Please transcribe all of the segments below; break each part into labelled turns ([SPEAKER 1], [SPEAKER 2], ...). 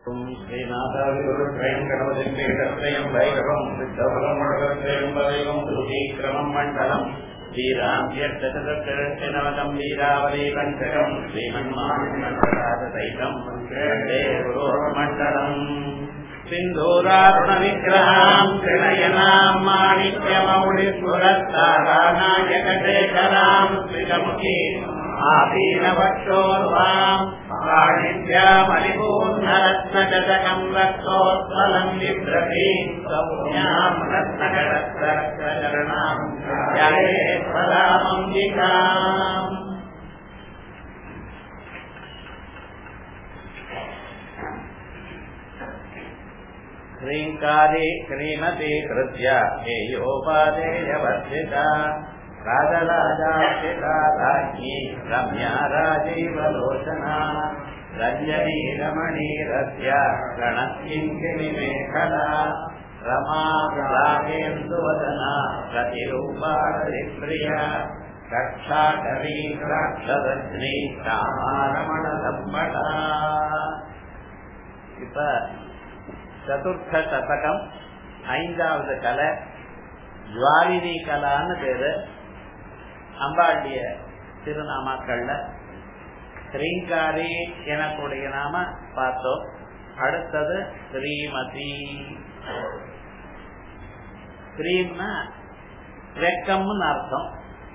[SPEAKER 1] ശ്രീനാഥാവിരുദ്രയം ഗണപതിം ഭൈരവം സിദ്ധഫലം മുഴകത്രയം പദയം ശ്രുതീക്രമം മണ്ഡലം ശ്രീരാമ്യക്ഷതം വീരാവലി പഞ്ചകം ശ്രീമന്മാസഹിതം മണ്ഡലം സിന്ധൂരാരുണവിഗ്രഹാം ത്രിണയനാം മാണിക്യമൗളിസ്ഫുരത്താരാനായകശേഖരാം ശ്രീമുഖീ ആദീനവക്ഷോർവാം काणिभ्यामलिपूर्णरत्नजटकम् रक्तोत्पलम् बिभ्रतीम् सौम्याम् रत्नकरत्नरत्नचरणाम् जये पदामम्बिकाम् ह्रीङ्कारे श्रीमती कृत्य हेयोपादेयवर्जिता राजराजार्चिता राज्ञी रम्या राजीवलोचना रञ्जनी रमणीरस्य गणकिङ्किणिमेखला रमा रागेन्दुवदना प्रतिरूपारिप्रिया कक्षाकरी राक्षरज्ञी ராமாரமணதம்படா இப்ப சதுர்த்த சதகம் ஐந்தாவது கலை ஜுவாலினி கலான்னு பேரு அம்பாண்டிய திருநாமாக்கள்ல ஸ்ரீங்காரி எனக்கூடிய நாம பார்த்தோம் அடுத்தது ஸ்ரீமதி ஸ்ரீம்னா வெக்கம்னு அர்த்தம்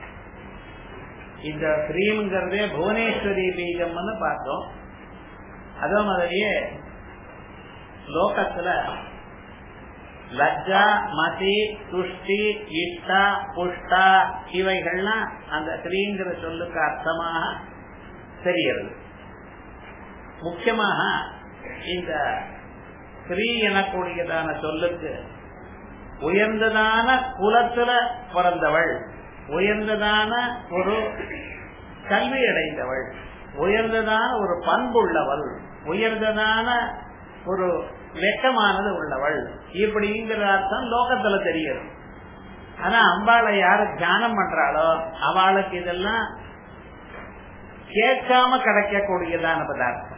[SPEAKER 1] இந்த ஸ்ரீம்ங்கிறதே புவனேஸ்வரி பீஜம்னு பார்த்தோம் அதே மாதிரியே லோகத்துல லஜ்ஜா மதி துஷ்டி இஷ்டா புஷ்டா இவைகள்லாம் அந்த ஸ்ரீங்கிற சொல்லுக்கு அர்த்தமாக தெரிகிறது முக்கியமாக இந்த ஸ்ரீ எனக்கூடியதான சொல்லுக்கு உயர்ந்ததான குலத்துல பிறந்தவள் உயர்ந்ததான ஒரு கல்வி அடைந்தவள் உயர்ந்ததான ஒரு பண்புள்ளவள் உயர்ந்ததான ஒரு வெட்டமானது உள்ளவள் இப்படிங்கிற அர்த்தம் லோகத்துல தெரியுது ஆனா அம்பாளை யாரு தியானம் பண்றாளோ அவளுக்கு இதெல்லாம் கேட்காம கிடைக்கக்கூடியதான பதார்த்தம்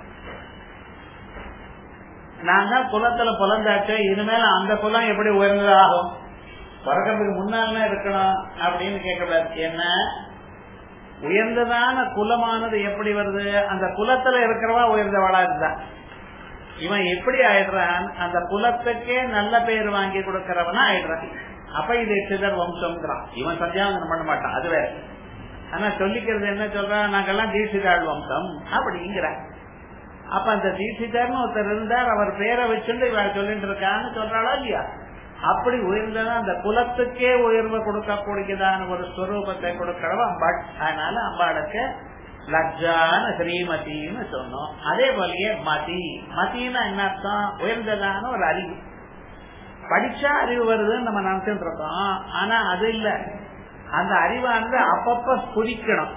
[SPEAKER 1] நான் தான் குலத்துல புலந்தாச்சு இனிமேல அந்த குலம் எப்படி உயர்ந்ததாகும் பிறக்கிறதுக்கு முன்னால இருக்கணும் அப்படின்னு கேட்கக்கூடாது என்ன உயர்ந்ததான குலமானது எப்படி வருது அந்த குலத்துல இருக்கிறவா உயர்ந்தவளா இருந்தா இவன் எப்படி ஆயிடுறான் அந்த குலத்துக்கே நல்ல பேர் வாங்கி கொடுக்கறவனா ஆயிடுறான் அப்ப இது சிதர் வம்சம்ங்கிறான் இவன் சந்தியாவந்தனம் பண்ண மாட்டான் அது வேற ஆனா சொல்லிக்கிறது என்ன சொல்றான் நாங்கெல்லாம் தீட்சிதாள் வம்சம் அப்படிங்கிற அப்ப அந்த தீட்சிதர்னு ஒருத்தர் இருந்தார் அவர் பேரை வச்சுட்டு இவள் சொல்லிட்டு இருக்கான்னு சொல்றாளா இல்லையா அப்படி உயர்ந்ததா அந்த குலத்துக்கே உயர்வு கொடுக்கக்கூடியதான ஒரு ஸ்வரூபத்தை கொடுக்கிறவ அம்பாள் அதனால அம்பாளுக்கு லஜ்ஜான ஸ்ரீமதினு சொன்னோம் அதே போலயே மதி மதினா என்ன அர்த்தம் உயர்ந்ததான ஒரு அறிவு படிச்சா அறிவு வருதுன்னு நம்ம நினைச்சுட்டு இருக்கோம் ஆனா அது இல்ல அந்த அறிவானது அப்பப்ப புதிக்கணும்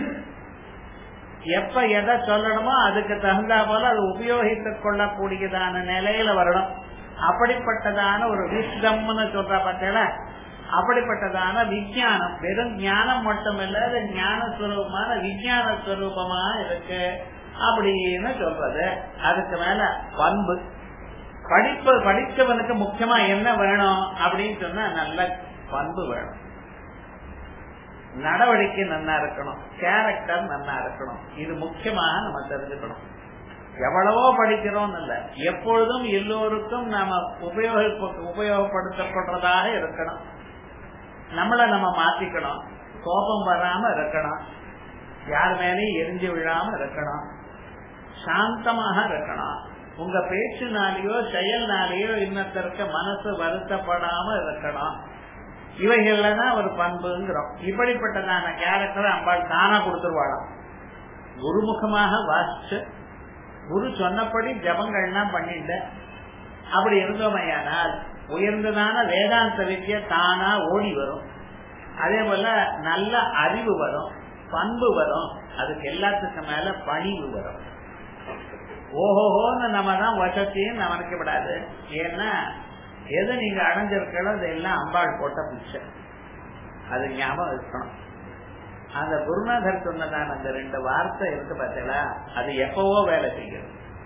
[SPEAKER 1] எப்ப எதை சொல்லணுமோ அதுக்கு தகுந்தா போல அது உபயோகித்துக் கொள்ளக்கூடியதான நிலையில வரணும் அப்படிப்பட்டதான ஒரு விஸ்டம்னு சொல்ற பார்த்தல அப்படிப்பட்டதான விஜயானம் வெறும் ஞானம் மட்டும் இல்ல ஞான ஸ்வரூபமான விஜயான ஸ்வரூபமா இருக்கு அப்படின்னு சொல்றது அதுக்கு மேல பண்பு படிப்பு படிச்சவனுக்கு முக்கியமா என்ன வேணும் அப்படின்னு சொன்னா நல்ல பண்பு வேணும் நடவடிக்கை நன்னா இருக்கணும் கேரக்டர் நன்னா இருக்கணும் இது முக்கியமாக நம்ம தெரிஞ்சுக்கணும் எவ்வளவோ படிக்கிறோம் இல்ல எப்பொழுதும் எல்லோருக்கும் நாம உபயோக உபயோகப்படுத்தப்படுறதாக இருக்கணும் நம்மள நம்ம மாத்திக்கணும் கோபம் வராம இருக்கணும் யார் மேலேயும் எரிஞ்சு விழாம இருக்கணும் சாந்தமாக இருக்கணும் உங்க பேச்சுனாலேயோ செயல்னாலேயோ இன்னத்திற்கு மனசு வருத்தப்படாம இருக்கணும் இவைகள்ல தான் ஒரு பண்புங்கிறோம் இப்படிப்பட்டதான கேரக்டர் அம்பாள் தானா கொடுத்துருவாளாம் குருமுகமாக வாசிச்சு குரு சொன்னபடி ஜபங்கள்லாம் பண்ணிட்டு அப்படி இருந்தோமையானால் உயர்ந்ததான வேதாந்த வித்திய தானா ஓடி வரும் அதே போல நல்ல அறிவு வரும் பண்பு வரும் அதுக்கு எல்லாத்துக்கும் மேல பணிவு வரும் ஓஹோஹோன்னு நம்ம தான் வசத்தின்னு நமக்கு விடாது ஏன்னா எது நீங்க அடைஞ்சிருக்கோ அதெல்லாம் அம்பாள் போட்ட பிச்சை அது ஞாபகம் இருக்கணும் அந்த குருநாதர் சொன்னதான அந்த ரெண்டு வார்த்தை இருக்கு பார்த்தீங்களா அது எப்பவோ வேலை செய்கிறது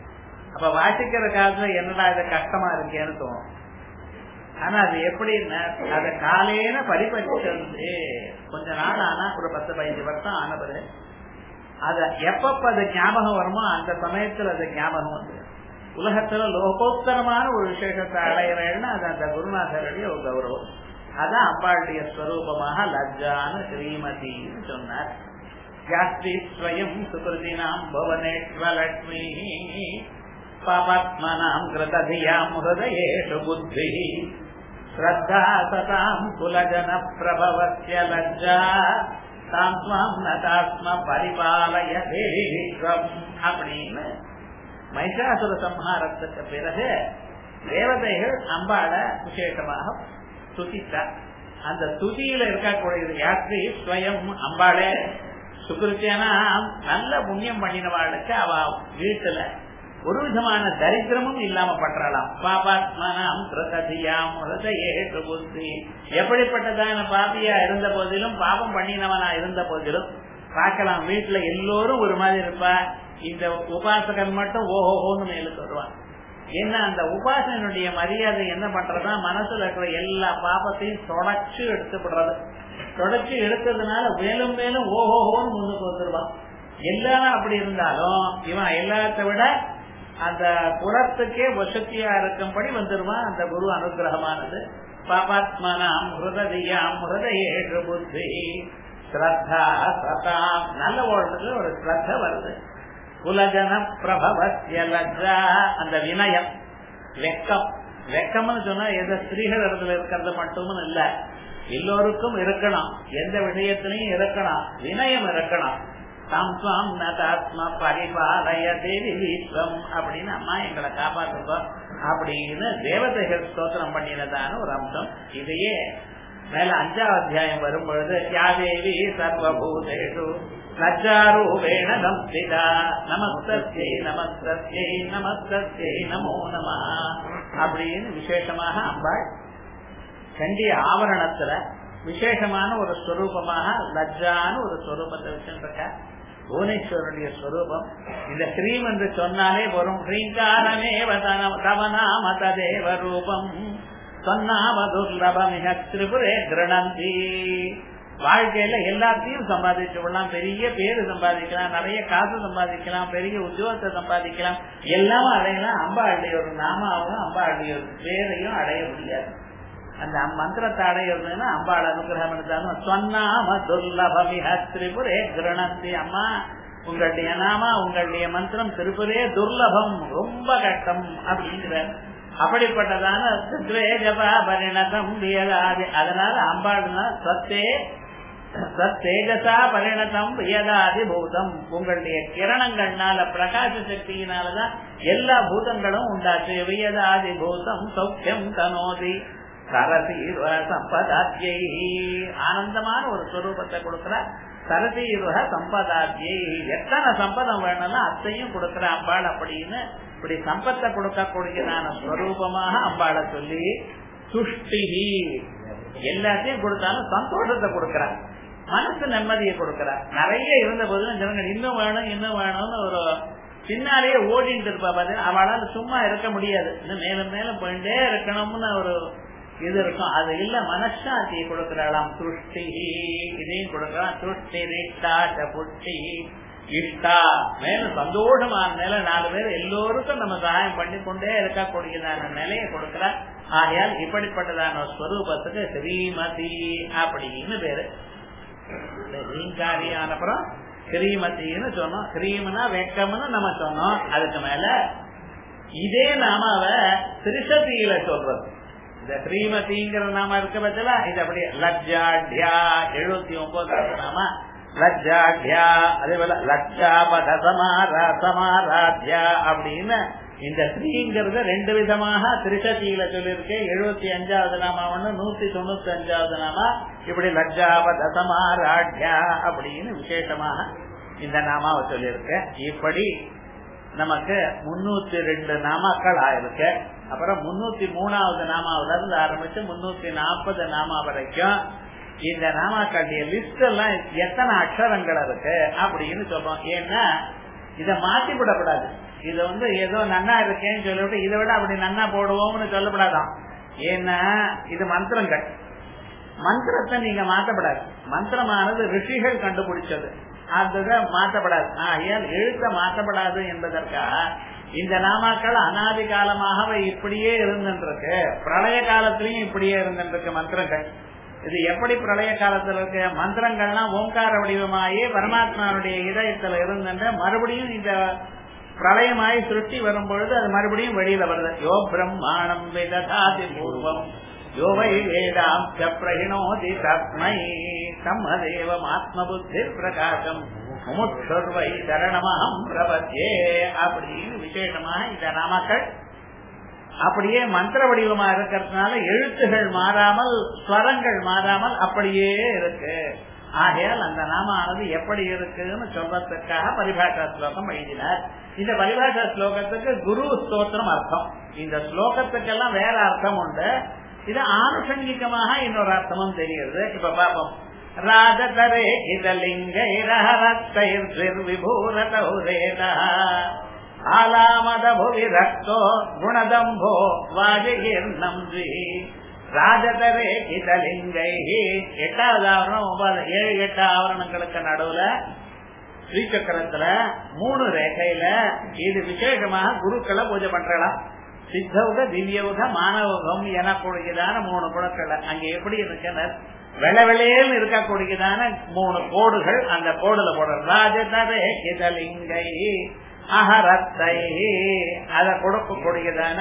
[SPEAKER 1] அப்ப வாசிக்கிற காலத்துல என்னடா இது கஷ்டமா இருக்கேன்னு தோணும் ஆனா அது எப்படின்னா அத காலையில படிப்பட்டு கொஞ்ச நாள் ஆனா ஒரு பத்து பதினஞ்சு வருஷம் ஆன பிறகு அத எப்பப்ப அது ஞாபகம் வருமோ அந்த சமயத்துல அது ஞாபகம் வந்து உலகத்துல லோகோத்தரமான ஒரு விசேஷத்தை அடையிறேன்னா அது அந்த குருநாதருடைய ஒரு கௌரவம் அதான் அம்பாளுடைய ஸ்வரூபமாக லஜ்ஜான ஸ்ரீமதினு சொன்னார் யாஸ்தி ஸ்வயம் சுகிருதினாம் புவனேஸ்வலட்சுமி பாபாத்மனாம் கிருததியாம் ஹிருதயேஷு புத்தி ஸ்ரத்தா சதாம் குலஜன பிரபவஸ்ய லஜ்ஜா தாம் ஸ்வாம் நதாத்ம பரிபாலய விஸ்வம் அப்படின்னு மைஷாசுர சம்ஹாரத்துக்கு பிறகு தேவதைகள் அம்பாள விசேஷமாக துதித்தார் அந்த துதியில இருக்கக்கூடிய யாத்திரை ஸ்வயம் அம்பாளே சுகிருத்தியனா நல்ல புண்ணியம் பண்ணினவாளுக்கு அவ வீட்டுல ஒரு விதமான தரித்திரமும் இல்லாம பண்றலாம் பாபாத்மனாம் கிருததியாம் ஹிருதயேஷு புத்தி எப்படிப்பட்டதான பாபியா இருந்த போதிலும் பாபம் பண்ணினவனா இருந்த போதிலும் பார்க்கலாம் வீட்டுல எல்லோரும் ஒரு மாதிரி இருப்பா இந்த உபாசகன் மட்டும் ஓஹோன்னு மேலுக்கு வருவான் என்ன அந்த உபாசனுடைய மரியாதை என்ன பண்றதா மனசுல இருக்கிற எல்லா பாபத்தையும் தொடச்சு எடுத்துப்படுறது தொடச்சு எடுத்ததுனால மேலும் மேலும் ஓஹோஹோன்னு முன்னுக்கு வந்துருவான் எல்லாரும் அப்படி இருந்தாலும் இவன் எல்லாத்த விட அந்த குலத்துக்கே வசதியா இருக்கும்படி வந்துருவான் அந்த குரு அனுகிரகமானது பாபாத்மனாம் ஹிருதயாம் ஹிருதயேஷு புத்தி ஸ்ரத்தா சதாம் நல்ல ஓட்டத்துல ஒரு ஸ்ரத்த வருது குலஜன பிரபவசிய லஜ்ஜா அந்த வினயம் வெக்கம் வெக்கம்னு சொன்னா எந்த ஸ்திரீகள் இடத்துல இருக்கிறது மட்டும் இல்ல எல்லோருக்கும் இருக்கணும் எந்த விஷயத்திலையும் இருக்கணும் வினயம் இருக்கணும் தாம் சுவாம் நதாத்மா பரிபாலய தேவி விஸ்வம் அப்படின்னு அம்மா எங்களை காப்பாற்றுவோம் அப்படின்னு தேவதைகள் ஸ்தோத்திரம் பண்ணினதான ஒரு அம்சம் இதையே மேல அஞ்சாவது அத்தியாயம் வரும் பொழுது யாதேவி சர்வபூதேஷு லஜ்ஜாரூபேண நம்சிதா நமஸ்தே நமஸ்தே நமஸ்தே நமோ நம அப்படின்னு விசேஷமாக அம்பாள் கண்டி ஆவரணத்துல விசேஷமான ஒரு ஸ்வரூபமாக லஜ்ஜான்னு ஒரு ஸ்வரூபத்தை வச்சுருக்க புவனேஸ்வருடைய ஸ்வரூபம் இந்த ஸ்ரீம் என்று சொன்னாலே வரும் ஸ்ரீங்காரமே தவநாம ததேவ ரூபம் சொன்னாம துர்லபமிக திரிபுரே கிரணந்தி வாழ்க்கையில எல்லாத்தையும் சம்பாதிச்சு விடலாம் பெரிய பேரு சம்பாதிக்கலாம் நிறைய காசு சம்பாதிக்கலாம் பெரிய உத்தியோகத்தை சம்பாதிக்கலாம் எல்லாமே அடையலாம் அம்பாளுடைய ஒரு நாமாவும் அம்பாளுடைய ஒரு பேரையும் அடைய முடியாது அந்த மந்திரத்தை அடையிறதுன்னா அம்பாள் அனுகிரகம் இருந்தாலும் சொன்னாம துர்லபமிக திரிபுரே கிரணந்தி அம்மா உங்களுடைய நாமா உங்களுடைய மந்திரம் திருப்புரே துர்லபம் ரொம்ப கஷ்டம் அப்படிங்கிறார் அப்படிப்பட்டதான ஜபா பரிணதம் அதனால அம்பாள்னா சத்தே சத்தேஜசா பரிணதம் வியதாதி பூதம் உங்களுடைய கிரணங்கள்னால பிரகாச சக்தியினாலதான் எல்லா பூதங்களும் உண்டாச்சு வியதாதி பூதம் சௌக்கியம் தனோதி சரசீர்வ சம்பதாத்தியை ஆனந்தமான ஒரு ஸ்வரூபத்தை கொடுக்கிற சரசீர்வ சம்பதாத்தியை எத்தனை சம்பதம் வேணும்னா அத்தையும் கொடுக்கிற அம்பாள் அப்படின்னு இப்படி சம்பத்தை கொடுக்கக்கூடியதான ஸ்வரூபமாக அம்பாளை சொல்லி சுஷ்டிகி எல்லாத்தையும் கொடுத்தாலும் சந்தோஷத்தை கொடுக்கிறார் மனசு நிம்மதியை கொடுக்கிறார் நிறைய இருந்த போதும் ஜனங்கள் இன்னும் வேணும் இன்னும் வேணும்னு ஒரு பின்னாலேயே ஓடிட்டு இருப்பா பாரு அவளால சும்மா இருக்க முடியாது இன்னும் மேலும் மேலும் போயிட்டே இருக்கணும்னு ஒரு இது இருக்கும் அது இல்ல மனசாட்சியை கொடுக்கிறாளாம் துஷ்டி இதையும் கொடுக்கலாம் துஷ்டி ரிஷ்டாட்ட புஷ்டி இஷ்டா மேல சந்தோஷமான நிலை நாலு பேர் எல்லோருக்கும் நம்ம சகாயம் பண்ணி கொண்டே இருக்கக்கூடியதான நிலையை கொடுக்கிறார் ஆகையால் இப்படிப்பட்டதான ஸ்வரூபத்துக்கு ஸ்ரீமதி அப்படின்னு பேரு ரீங்காரியான அப்புறம் ஸ்ரீமதினு சொன்னோம் ஸ்ரீமனா வெக்கம்னு நம்ம சொன்னோம் அதுக்கு மேல இதே நாமாவ திருஷதியில சொல்றது இந்த ஸ்ரீமதிங்கிற நாம இருக்க பட்சல இது அப்படியே லஜ்ஜாட்யா எழுபத்தி ஒன்பதாவது நாம லஜ்ஜாட்யா அதே போல லஜ்ஜாபத சமாரா சமாராத்யா அப்படின்னு இந்த ஸ்ரீங்கிறத ரெண்டு விதமாக திருச்சதியில சொல்லியிருக்கேன் எழுபத்தி அஞ்சாவது நாமா ஒண்ணு நூத்தி தொண்ணூத்தி அஞ்சாவது நாமா இப்படி லஜ்ஜாபத சமாராட்யா அப்படின்னு விசேஷமாக இந்த நாமாவை சொல்லியிருக்கேன் இப்படி நமக்கு முன்னூத்தி ரெண்டு நாமாக்கள் ஆயிருக்கு அப்புறம் முன்னூத்தி மூணாவது நாமாவில இருந்து ஆரம்பிச்சு முன்னூத்தி நாற்பது நாமா வரைக்கும் இந்த நாமாக்களுடைய லிஸ்ட் எல்லாம் எத்தனை அக்ஷரங்கள் இருக்கு அப்படின்னு சொல்றோம் ஏன்னா இத மாத்தி விடக்கூடாது இது வந்து ஏதோ நன்னா இருக்கேன்னு சொல்லிவிட்டு இதை விட அப்படி நன்னா போடுவோம்னு சொல்லப்படாதான் ஏன்னா இது மந்திரங்கள் மந்திரத்தை நீங்க மாற்றப்படாது மந்திரமானது ரிஷிகள் கண்டுபிடிச்சது அதுதான் மாற்றப்படாது ஆகையால் எழுத்த மாற்றப்படாது என்பதற்காக இந்த நாமாக்கள் அனாதி காலமாக இப்படியே இருந்துருக்கு பிரளய காலத்திலையும் இப்படியே இருந்துருக்கு மந்திரங்கள் இது எப்படி பிரளய காலத்துல இருக்க மந்திரங்கள்லாம் ஓங்கார வடிவமாயே பரமாத்மாவுடைய இதயத்துல இருந்துட்டு மறுபடியும் இந்த பிரளயமாய் சிருஷ்டி வரும் பொழுது அது மறுபடியும் வெளியில வருது யோ பிரம்மாணம் விததாதி பூர்வம் யோ வை வேதாம் பிரகிணோதி தஸ்மை தம்மதேவம் ஆத்ம புத்தி பிரகாசம் முமுட்சொர்வை சரணமகம் பிரபத்தியே அப்படின்னு விசேஷமாக இந்த நாமக்கள் அப்படியே மந்திர வடிவமா இருக்கிறதுனால எழுத்துகள் மாறாமல் ஸ்வரங்கள் மாறாமல் அப்படியே இருக்கு ஆகையால் அந்த நாமானது எப்படி இருக்குன்னு சொல்றதுக்காக பரிபாஷா ஸ்லோகம் எழுதினார் இந்த பரிபாஷா ஸ்லோகத்துக்கு குரு ஸ்தோத்திரம் அர்த்தம் இந்த ஸ்லோகத்துக்கெல்லாம் வேற அர்த்தம் உண்டு இது ஆனுஷங்கிகமாக இன்னொரு அர்த்தமும் தெரியுது இப்ப பாப்போம் ராஜதரே இதலிங்கைரஹரத்தைர் விபூரதௌரேதா ஆலாமதபுவி ரக்தோ குணதம்போ வாஜகீர்ணம் ஜி ராஜதரே இதலிங்கை எட்டாவது ஆவரணம் ஒன்பது ஏழு எட்டு ஆவரணங்களுக்கு நடுவுல ஸ்ரீசக்கரத்துல மூணு ரேகையில இது விசேஷமாக குருக்களை பூஜை பண்றலாம் சித்தவுக திவ்யவுக மாணவகம் எனக்கூடியதான மூணு குணக்கள் அங்க எப்படி இருக்குன்னு வெள்ள வெள்ளையில் இருக்கக்கூடியதான மூணு கோடுகள் அந்த கோடுல போடுற ராஜதரே இதலிங்கை அகரத்தை அத கொடுக்கக்கூடியதான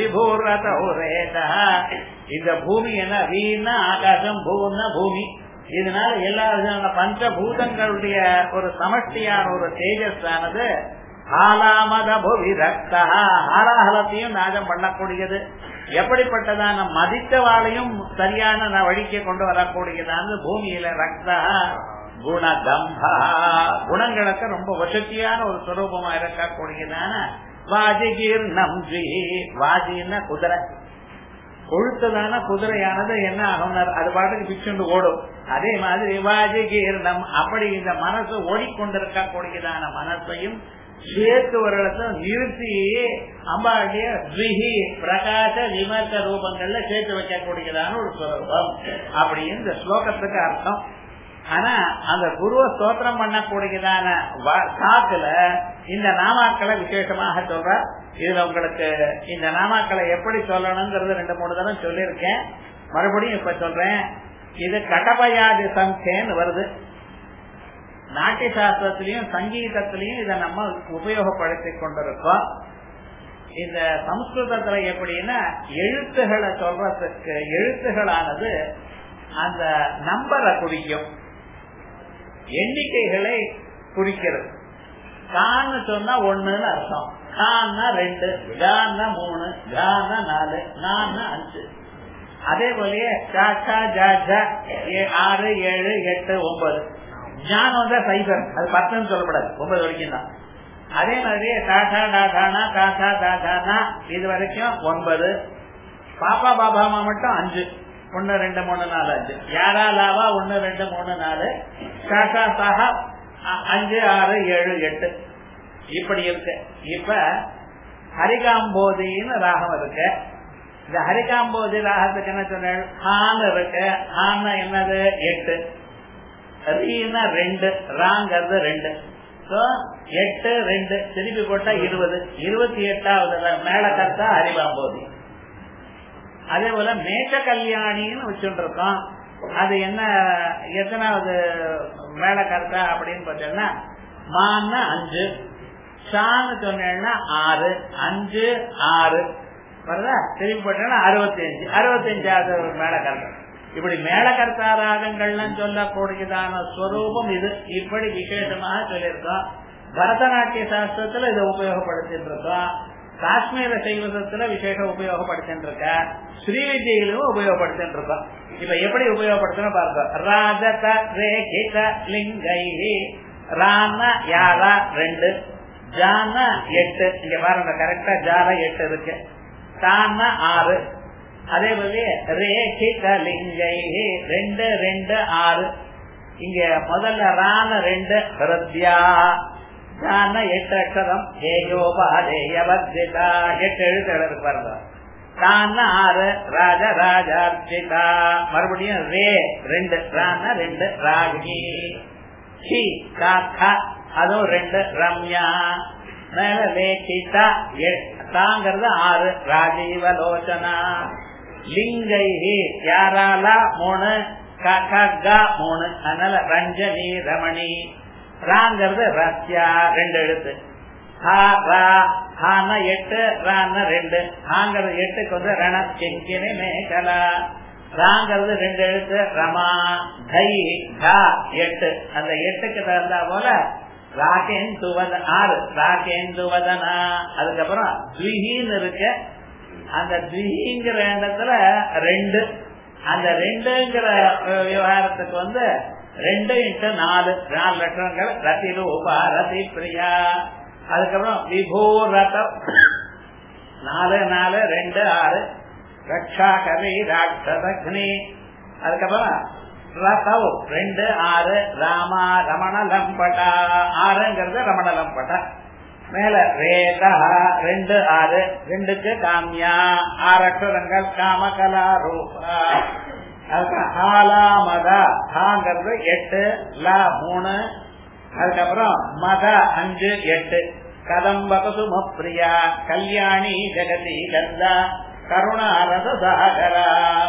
[SPEAKER 1] விபூரதா இந்த பூமி என்ன வீணா ஆகாசம் பூன்னா பூமி இதனால எல்லா விதமான பஞ்சபூதங்களுடைய ஒரு சமஷ்டியான ஒரு தேஜஸ் ஆனது ஆலாமத புவி ரக்தா ஆலாஹலத்தையும் நாதம் பண்ணக்கூடியது எப்படிப்பட்டதான மதித்தவாளையும் சரியான வழிக்கு கொண்டு வரக்கூடியதான பூமியில ரக்தா குணகம்பா குணங்களுக்கு ரொம்ப வசதியான ஒரு சுரூபமா இருக்கக்கூடியதான வாஜிகீர் நம்ஜி வாஜின்னா குதிரை கொழுத்ததான குதிரையானது என்ன ஆகும் அது பாட்டுக்கு பிச்சுண்டு ஓடும் அதே மாதிரி வாஜிகீர் நம் அப்படி இந்த மனசு ஓடிக்கொண்டிருக்கக்கூடியதான மனசையும் சேர்த்து ஒரு இடத்துல நிறுத்தி அம்பாளுடைய ஸ்ரீஹி பிரகாச விமர்ச ரூபங்கள்ல சேர்த்து வைக்கக்கூடியதான ஒரு சுரூபம் அப்படின்னு இந்த ஸ்லோகத்துக்கு அர்த்தம் ஆனா அந்த குருவ ஸ்தோத்திரம் பண்ணக்கூடியதான காத்துல இந்த நாமாக்களை விசேஷமாக சொல்ற இதுல உங்களுக்கு இந்த நாமாக்களை எப்படி சொல்லணுங்கிறது ரெண்டு மூணு தடவை சொல்லியிருக்கேன் மறுபடியும் இப்ப சொல்றேன் இது கடபயாதி சங்கேன்னு வருது நாட்டிய சாஸ்திரத்திலையும் சங்கீதத்திலையும் இதை நம்ம உபயோகப்படுத்திக் கொண்டிருக்கோம் இந்த சம்ஸ்கிருதத்துல எப்படின்னா எழுத்துகளை சொல்றதுக்கு எழுத்துகளானது அந்த நம்பரை குறிக்கும் எண்ணிக்கைகளை குறிக்கிறது கான்னு சொன்னா ஒண்ணுன்னு அர்த்தம் கான்னா ரெண்டு கான்னா மூணு கான்னா நாலு நான்னா அஞ்சு அதே போலயே சாச்சா ஜாஜா ஆறு ஏழு எட்டு ஒன்பது ஜான் வந்தா சைபர் அது பத்துன்னு சொல்லப்படாது ஒன்பது வரைக்கும் தான் அதே மாதிரியே காசா டாசானா காசா தாசானா இது வரைக்கும் ஒன்பது பாப்பா பாபாமா மட்டும் அஞ்சு ஒன்னு ரெண்டு மூணு நாலு அஞ்சு யாரா லாவா ஒன்னு ரெண்டு மூணு நாலு காசா சாஹா அஞ்சு ஆறு ஏழு எட்டு இப்படி இருக்கு இப்ப ஹரிகாம்போதின்னு ராகம் இருக்கு இந்த ஹரிகாம்போதி ராகத்துக்கு என்ன சொன்ன ஹான் இருக்கு ஹான் என்னது எட்டு ரீனா ரெண்டு ராங்கிறது ரெண்டு எட்டு ரெண்டு திருப்பி போட்டா இருபது இருபத்தி எட்டாவது மேல கருத்தா ஹரிகாம்போதி அதே போல மேச்ச கல்யாணின்னு வச்சுட்டு இருக்கோம் அது என்ன எத்தனாவது மேல கருத்தா அப்படின்னு பார்த்தீங்கன்னா மான்னா அஞ்சு ஷான்னு சொன்னேன்னா ஆறு அஞ்சு ஆறு வருதா திரும்பி போட்டேன்னா அறுபத்தி அஞ்சு அறுபத்தி அஞ்சாவது மேல கருத்தா இப்படி மேலகர்த்தா ராகங்கள்லாம் சொல்லக்கூடியதான ஸ்வரூபம் இது இப்படி விசேஷமாக சொல்லியிருக்கோம் பரதநாட்டிய சாஸ்திரத்துல இதை உபயோகப்படுத்திட்டு இருக்கோம் காஷ்மீர சைவசத்துல விசேஷம் உபயோகப்படுத்திட்டு இருக்க ஸ்ரீவித்யிலும் உபயோகப்படுத்திட்டு இருக்கோம் இப்ப எப்படி உபயோகப்படுத்தணும் பாருங்க ராஜத ரேகித லிங்கை ராம யாரா ரெண்டு ஜான எட்டு இங்க பாருங்க கரெக்டா ஜால எட்டு இருக்கு தான ஆறு அதே போல ரேகித லிங்கை ரெண்டு ரெண்டு ஆறு இங்க முதல்ல ரான ரெண்டு ஹிருத்யா தான எட்டு அக்ஷரம் ஏயோபாதேயவர்ஜிதா எட்டு எழுத்து இருக்கு பாருங்க தான ஆறு ராஜ ராஜார்ஜிதா மறுபடியும் ரே ரெண்டு ரான ரெண்டு ராகி ஷி காக்கா அதுவும் ரெண்டு ரம்யா மேல லேகிதா தாங்கிறது ஆறு ராஜீவலோச்சனா லிங்கை யாரால மூணு கா மூணு அதனால ரஞ்சனி ரமணி ராங்கிறது ரத்யா ரெண்டு எழுத்து ஹா ரா ஹான எட்டு ரான ரெண்டு ஹாங்கிறது எட்டுக்கு வந்து ரண செங்கினி மேகலா ராங்கிறது ரெண்டு எழுத்து ரமா தை கா எட்டு அந்த எட்டுக்கு தகுந்தா போல ராகேந்துவத ஆறு ராகேந்துவதனா அதுக்கப்புறம் துவிஹின்னு இருக்கு அந்த துவிங்கிற இடத்துல ரெண்டு அந்த ரெண்டுங்கிற விவகாரத்துக்கு வந்து ரெண்டு இன்ட்டு நாலு நாலு லட்சங்கள் ரதி ரூபா ரதி பிரியா அதுக்கப்புறம் விபூ ரதம் நாலு நாலு ரெண்டு ஆறு ரக்ஷா கவி ராட்சதக்னி அதுக்கப்புறம் ரதவ் ரெண்டு ஆறு ராமா ரமண லம்பட்டா ஆறுங்கிறது ரமண லம்பட்டா மேல வேதா ரெண்டு ஆறு ரெண்டுக்கு காமியா ஆறு அக்ஷரங்கள் காமகலா ரூபா அதுக்கப்புறம் ஹாலா மதா ஹாங்கிறது எட்டு லா மூணு அதுக்கப்புறம் மத அஞ்சு எட்டு கதம்பகசு பிரியா கல்யாணி ஜெகதி கந்தா கருணாரச சாகரா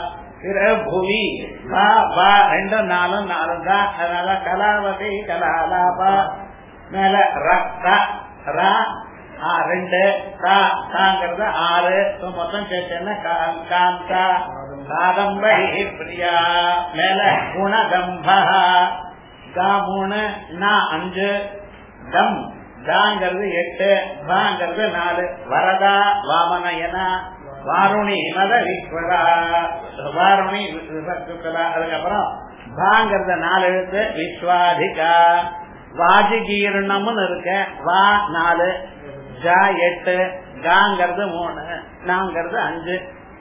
[SPEAKER 1] புவி பா பா ரெண்டு நாலு நாலு தான் அதனால கலாவதி கலாலாபா மேல ரக்தா ரா ரெண்டு தா தாங்கிறது ஆறு மொத்தம் சேர்த்தேன்னா காந்தா காதம்பரி பிரியா மேல குணகம்பா கா மூணு நா அஞ்சு கம் தாங்கிறது எட்டு பாங்கிறது நாலு வரதா வாமனயனா வாருணி மத விஸ்வரா வாருணி விஸ்வரா அதுக்கப்புறம் பாங்கிறத நாலு எழுத்து விஸ்வாதிகா வாஜிகீர்ணம்னு இருக்க வா நாலு ஜா எட்டு காங்கிறது மூணு நாங்கிறது அஞ்சு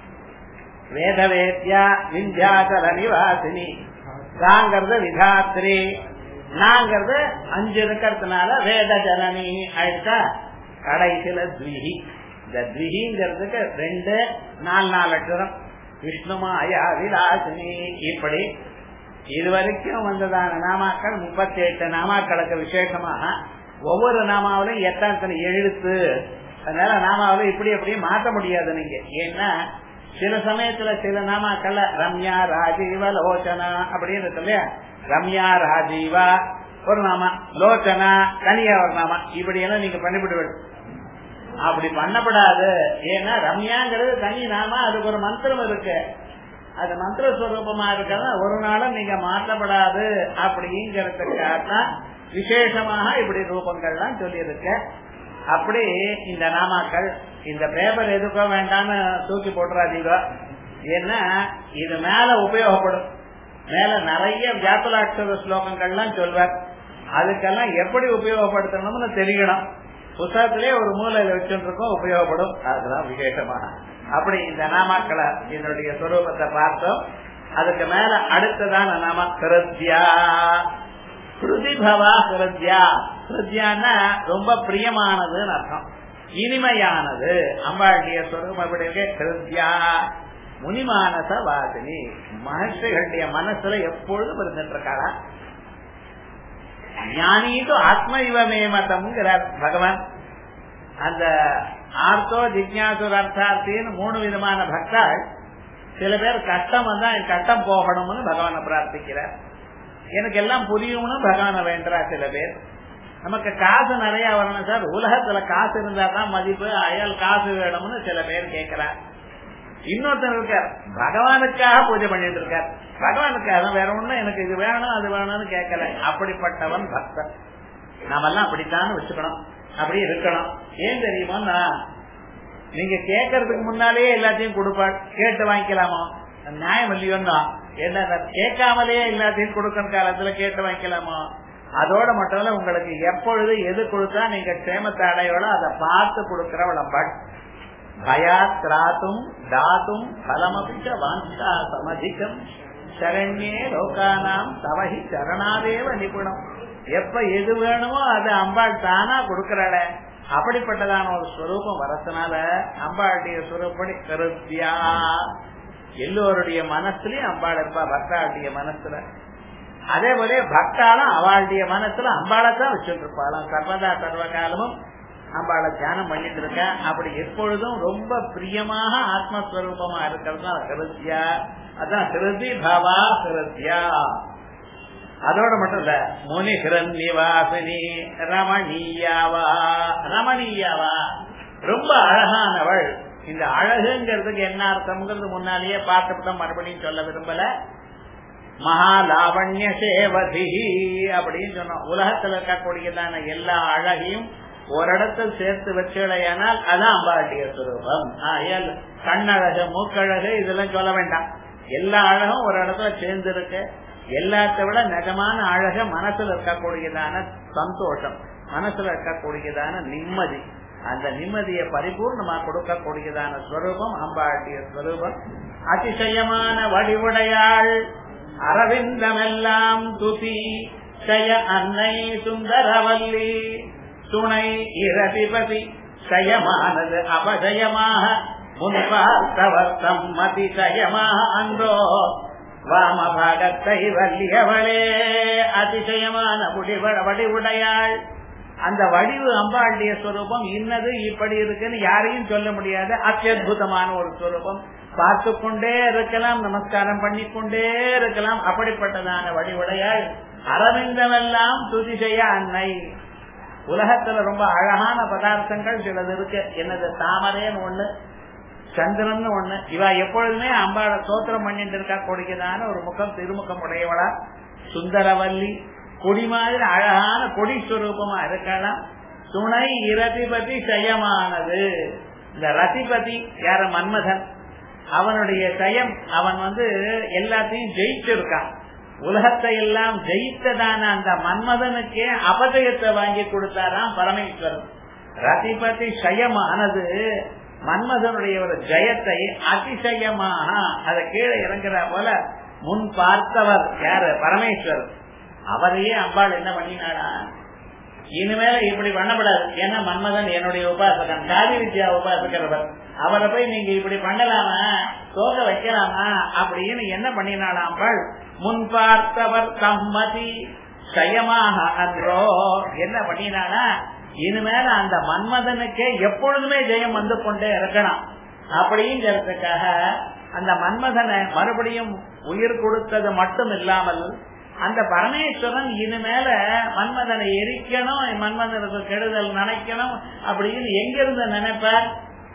[SPEAKER 1] வேதவேத்யா விந்தியாச்சல நிவாசினி தாங்கிறது விதாத்ரி நாங்கிறது அஞ்சு இருக்கிறதுனால வேத ஜனனி ஆயிடுச்சா கடைசியில துவிஹி இந்த துவிஹிங்கிறதுக்கு ரெண்டு நாலு நாலு அக்ஷரம் விஷ்ணுமாயா விலாசினி இப்படி இதுவரைக்கும் வந்ததான நாமாக்கள் முப்பத்தி எட்டு நாமாக்களுக்கு விசேஷமாக ஒவ்வொரு நாமாவிலும் எத்தனை எழுத்து அதனால நாமாவில இப்படி எப்படி மாற்ற முடியாது நீங்க ஏன்னா சில சமயத்துல சில நாமாக்கள்ல ரம்யா ராஜீவ லோச்சனா அப்படின்னு இருக்கு இல்லையா ரம்யா ராஜீவா ஒரு நாமா லோச்சனா தனியா ஒரு நாமா இப்படி எல்லாம் நீங்க பண்ணிவிடுவது அப்படி பண்ணப்படாது ஏன்னா ரம்யாங்கிறது தனி நாமா அதுக்கு ஒரு மந்திரம் இருக்கு அது மந்திர ஸ்வரூபமா இருக்கிறத ஒரு நாளும் நீங்க மாற்றப்படாது அப்படிங்கிறதுக்காக விசேஷமாக இப்படி ரூபங்கள்லாம் சொல்லியிருக்க அப்படி இந்த நாமாக்கள் இந்த பேப்பர் எதுக்கோ வேண்டாம்னு தூக்கி போட்டுறாதீங்க ஏன்னா இது மேல உபயோகப்படும் மேல நிறைய வியாக்குலாட்சர ஸ்லோகங்கள்லாம் சொல்வார் அதுக்கெல்லாம் எப்படி உபயோகப்படுத்தணும்னு தெரியணும் புத்தகத்திலே ஒரு மூலையில வச்சுருக்கோம் உபயோகப்படும் அதுதான் விசேஷமாக அப்படி இந்த நாமாக்களை என்னுடைய சுரூபத்தை பார்த்தோம் அதுக்கு மேல அடுத்ததான நாம கிருத்யா கிருதிபவா கிருத்யா கிருத்யான்னா ரொம்ப பிரியமானதுன்னு அர்த்தம் இனிமையானது அம்பாளுடைய சொருகம் எப்படி இருக்கு கிருத்யா முனிமானச வாசினி மகர்ஷிகளுடைய மனசுல எப்பொழுதும் இருந்துட்டு இருக்காளா ஞானீது ஆத்ம இவமே மதம்ங்கிறார் பகவான் அந்த ஆர்த்தோ ஜிக்யாசுர் அர்த்தார்த்தின்னு மூணு விதமான பக்தாள் சில பேர் கஷ்டம் வந்தா என் கஷ்டம் போகணும்னு பகவானை பிரார்த்திக்கிறார் எனக்கு எல்லாம் புரியும்னு பகவானை வேண்டா சில பேர் நமக்கு காசு நிறைய வரணும் சார் உலகத்துல காசு இருந்தா தான் மதிப்பு அயல் காசு வேணும்னு சில பேர் கேட்கிறார் இன்னொருத்தர் இருக்கார் பகவானுக்காக பூஜை பண்ணிட்டு இருக்கார் பகவானுக்காக வேற ஒண்ணும் எனக்கு இது வேணும் அது வேணும்னு கேட்கல அப்படிப்பட்டவன் பக்தன் நாமெல்லாம் அப்படித்தான் வச்சுக்கணும் அப்படி இருக்கணும் ஏன் தெரியுமா நீங்க கேட்கறதுக்கு முன்னாலேயே எல்லாத்தையும் கொடுப்பாள் கேட்டு வாங்கிக்கலாமோ நியாயம் இல்லையோன்னா என்ன கேட்காமலேயே எல்லாத்தையும் கொடுக்கற காலத்துல கேட்டு வாங்கிக்கலாமோ அதோட மட்டும் இல்ல உங்களுக்கு எப்பொழுது எது கொடுத்தா நீங்க க்ஷேமத்தை அடையோட அதை பார்த்து கொடுக்கிறவளம்பாள் பயாத் திராத்தும் தாத்தும் பலமபிச்ச வாஞ்சா சமதிகம் சரண்யே லோகானாம் தவஹி சரணாதேவ நிபுணம் எப்ப எது வேணுமோ அது அம்பாள் தானா கொடுக்கறாள அப்படிப்பட்டதான ஒரு ஸ்வரூபம் வரதுனால அம்பாளுடைய சுரப்படி கருத்தியா எல்லோருடைய மனசுலயும் அம்பாள் இருப்பா பக்தாளுடைய மனசுல அதே போல பக்தாலும் அவளுடைய மனசுல அம்பாளைத்தான் வச்சுட்டு இருப்பாளாம் சர்வதா சர்வ காலமும் அம்பாளை தியானம் பண்ணிட்டு இருக்க அப்படி எப்பொழுதும் ரொம்ப பிரியமாக ஆத்மஸ்வரூபமா இருக்கிறது தான் ஹிருத்யா அதான் ஹிருதி பவா ஹிருத்யா அதோட மட்டும் இல்ல முனி நிவாசினி ரமணீயாவா ரமணீயாவா ரொம்ப அழகானவள் இந்த அழகுங்கிறதுக்கு என்ன அர்த்தம்ங்கிறது முன்னாலேயே பார்த்துட்டு மறுபடியும் சொல்ல விரும்பல மகாலாவண்ய சேவதி அப்படின்னு சொன்னோம் உலகத்துல இருக்கக்கூடியதான எல்லா அழகையும் ஒரு இடத்தில் சேர்த்து வச்சுடையானால் அதான் அம்பாட்டிய சுரூபம் கண்ணழகு மூக்கழகு இதெல்லாம் சொல்ல வேண்டாம் எல்லா அழகும் ஒரு இடத்துல சேர்ந்து இருக்கு எல்லாத்த விட நிஜமான அழக மனசுல இருக்கக்கூடியதான சந்தோஷம் மனசுல இருக்கக்கூடியதான நிம்மதி அந்த நிம்மதியை பரிபூர்ணமா கொடுக்கக்கூடியதான ஸ்வரூபம் அம்பாட்டிய ஸ்வரூபம் அதிசயமான வடிவுடையாள் அரவிந்தமெல்லாம் துதி ஜய அன்னை சுந்தரவல்லி துணை இரதிபதி சயமானது அபஜயமாக முன்பார்த்தவர் சம்மதி சயமாக அன்றோ வாமபாகத்தை வல்லியவளே அதிசயமான முடிவ வடிவுடையாள் அந்த வடிவு அம்பாளுடைய ஸ்வரூபம் இன்னது இப்படி இருக்குன்னு யாரையும் சொல்ல முடியாது அத்தியுதமான ஒரு ஸ்வரூபம் பார்த்து கொண்டே இருக்கலாம் நமஸ்காரம் பண்ணிக்கொண்டே இருக்கலாம் அப்படிப்பட்டதான வடிவுடையாள் அரவிந்தமெல்லாம் துதி செய்ய அன்னை உலகத்துல ரொம்ப அழகான பதார்த்தங்கள் சிலது இருக்கு என்னது தாமரைன்னு ஒண்ணு சந்திரன் ஒண்ணு இவ எப்பொழுதுமே அம்பாள சோத்திரம் பண்ணிட்டு இருக்கா கொடுக்கிறதான ஒரு முகம் திருமுகம் உடையவளா சுந்தரவல்லி கொடி மாதிரி அழகான கொடி ஸ்வரூபமா இருக்கலாம் துணை இரதிபதி ஜெயமானது இந்த ரதிபதி யார மன்மதன் அவனுடைய ஜெயம் அவன் வந்து எல்லாத்தையும் ஜெயிச்சிருக்கான் உலகத்தை எல்லாம் ஜெயித்ததான அந்த மன்மதனுக்கே அபஜயத்தை வாங்கி கொடுத்தாராம் பரமேஸ்வரன் ரதிபதி சயமானது மன்மதனுடைய ஒரு ஜெயத்தை அதிசயமாக அதை கீழே இறங்குற போல முன் பார்த்தவர் யாரு பரமேஸ்வரர் அவரையே அம்பாள் என்ன பண்ணினாடா இனிமேல இப்படி பண்ணப்படாது ஏன்னா மன்மதன் என்னுடைய உபாசகன் காதி வித்யா உபாசகரவர் அவரை போய் நீங்க இப்படி பண்ணலாமா தோக வைக்கலாமா அப்படின்னு என்ன பண்ணினாடா அம்பாள் முன் பார்த்தவர் சம்மதி சயமாக அன்றோ என்ன பண்ணினானா இனிமேல அந்த மன்மதனுக்கே எப்பொழுதுமே ஜெயம் வந்து கொண்டே இருக்கணும் அப்படிங்கிறதுக்காக அந்த மன்மதனை மறுபடியும் உயிர் கொடுத்தது மட்டும் இல்லாமல் அந்த பரமேஸ்வரன் இனிமேல மன்மதனை எரிக்கணும் மன்மதனுக்கு கெடுதல் நினைக்கணும் அப்படின்னு எங்கிருந்து நினைப்பார்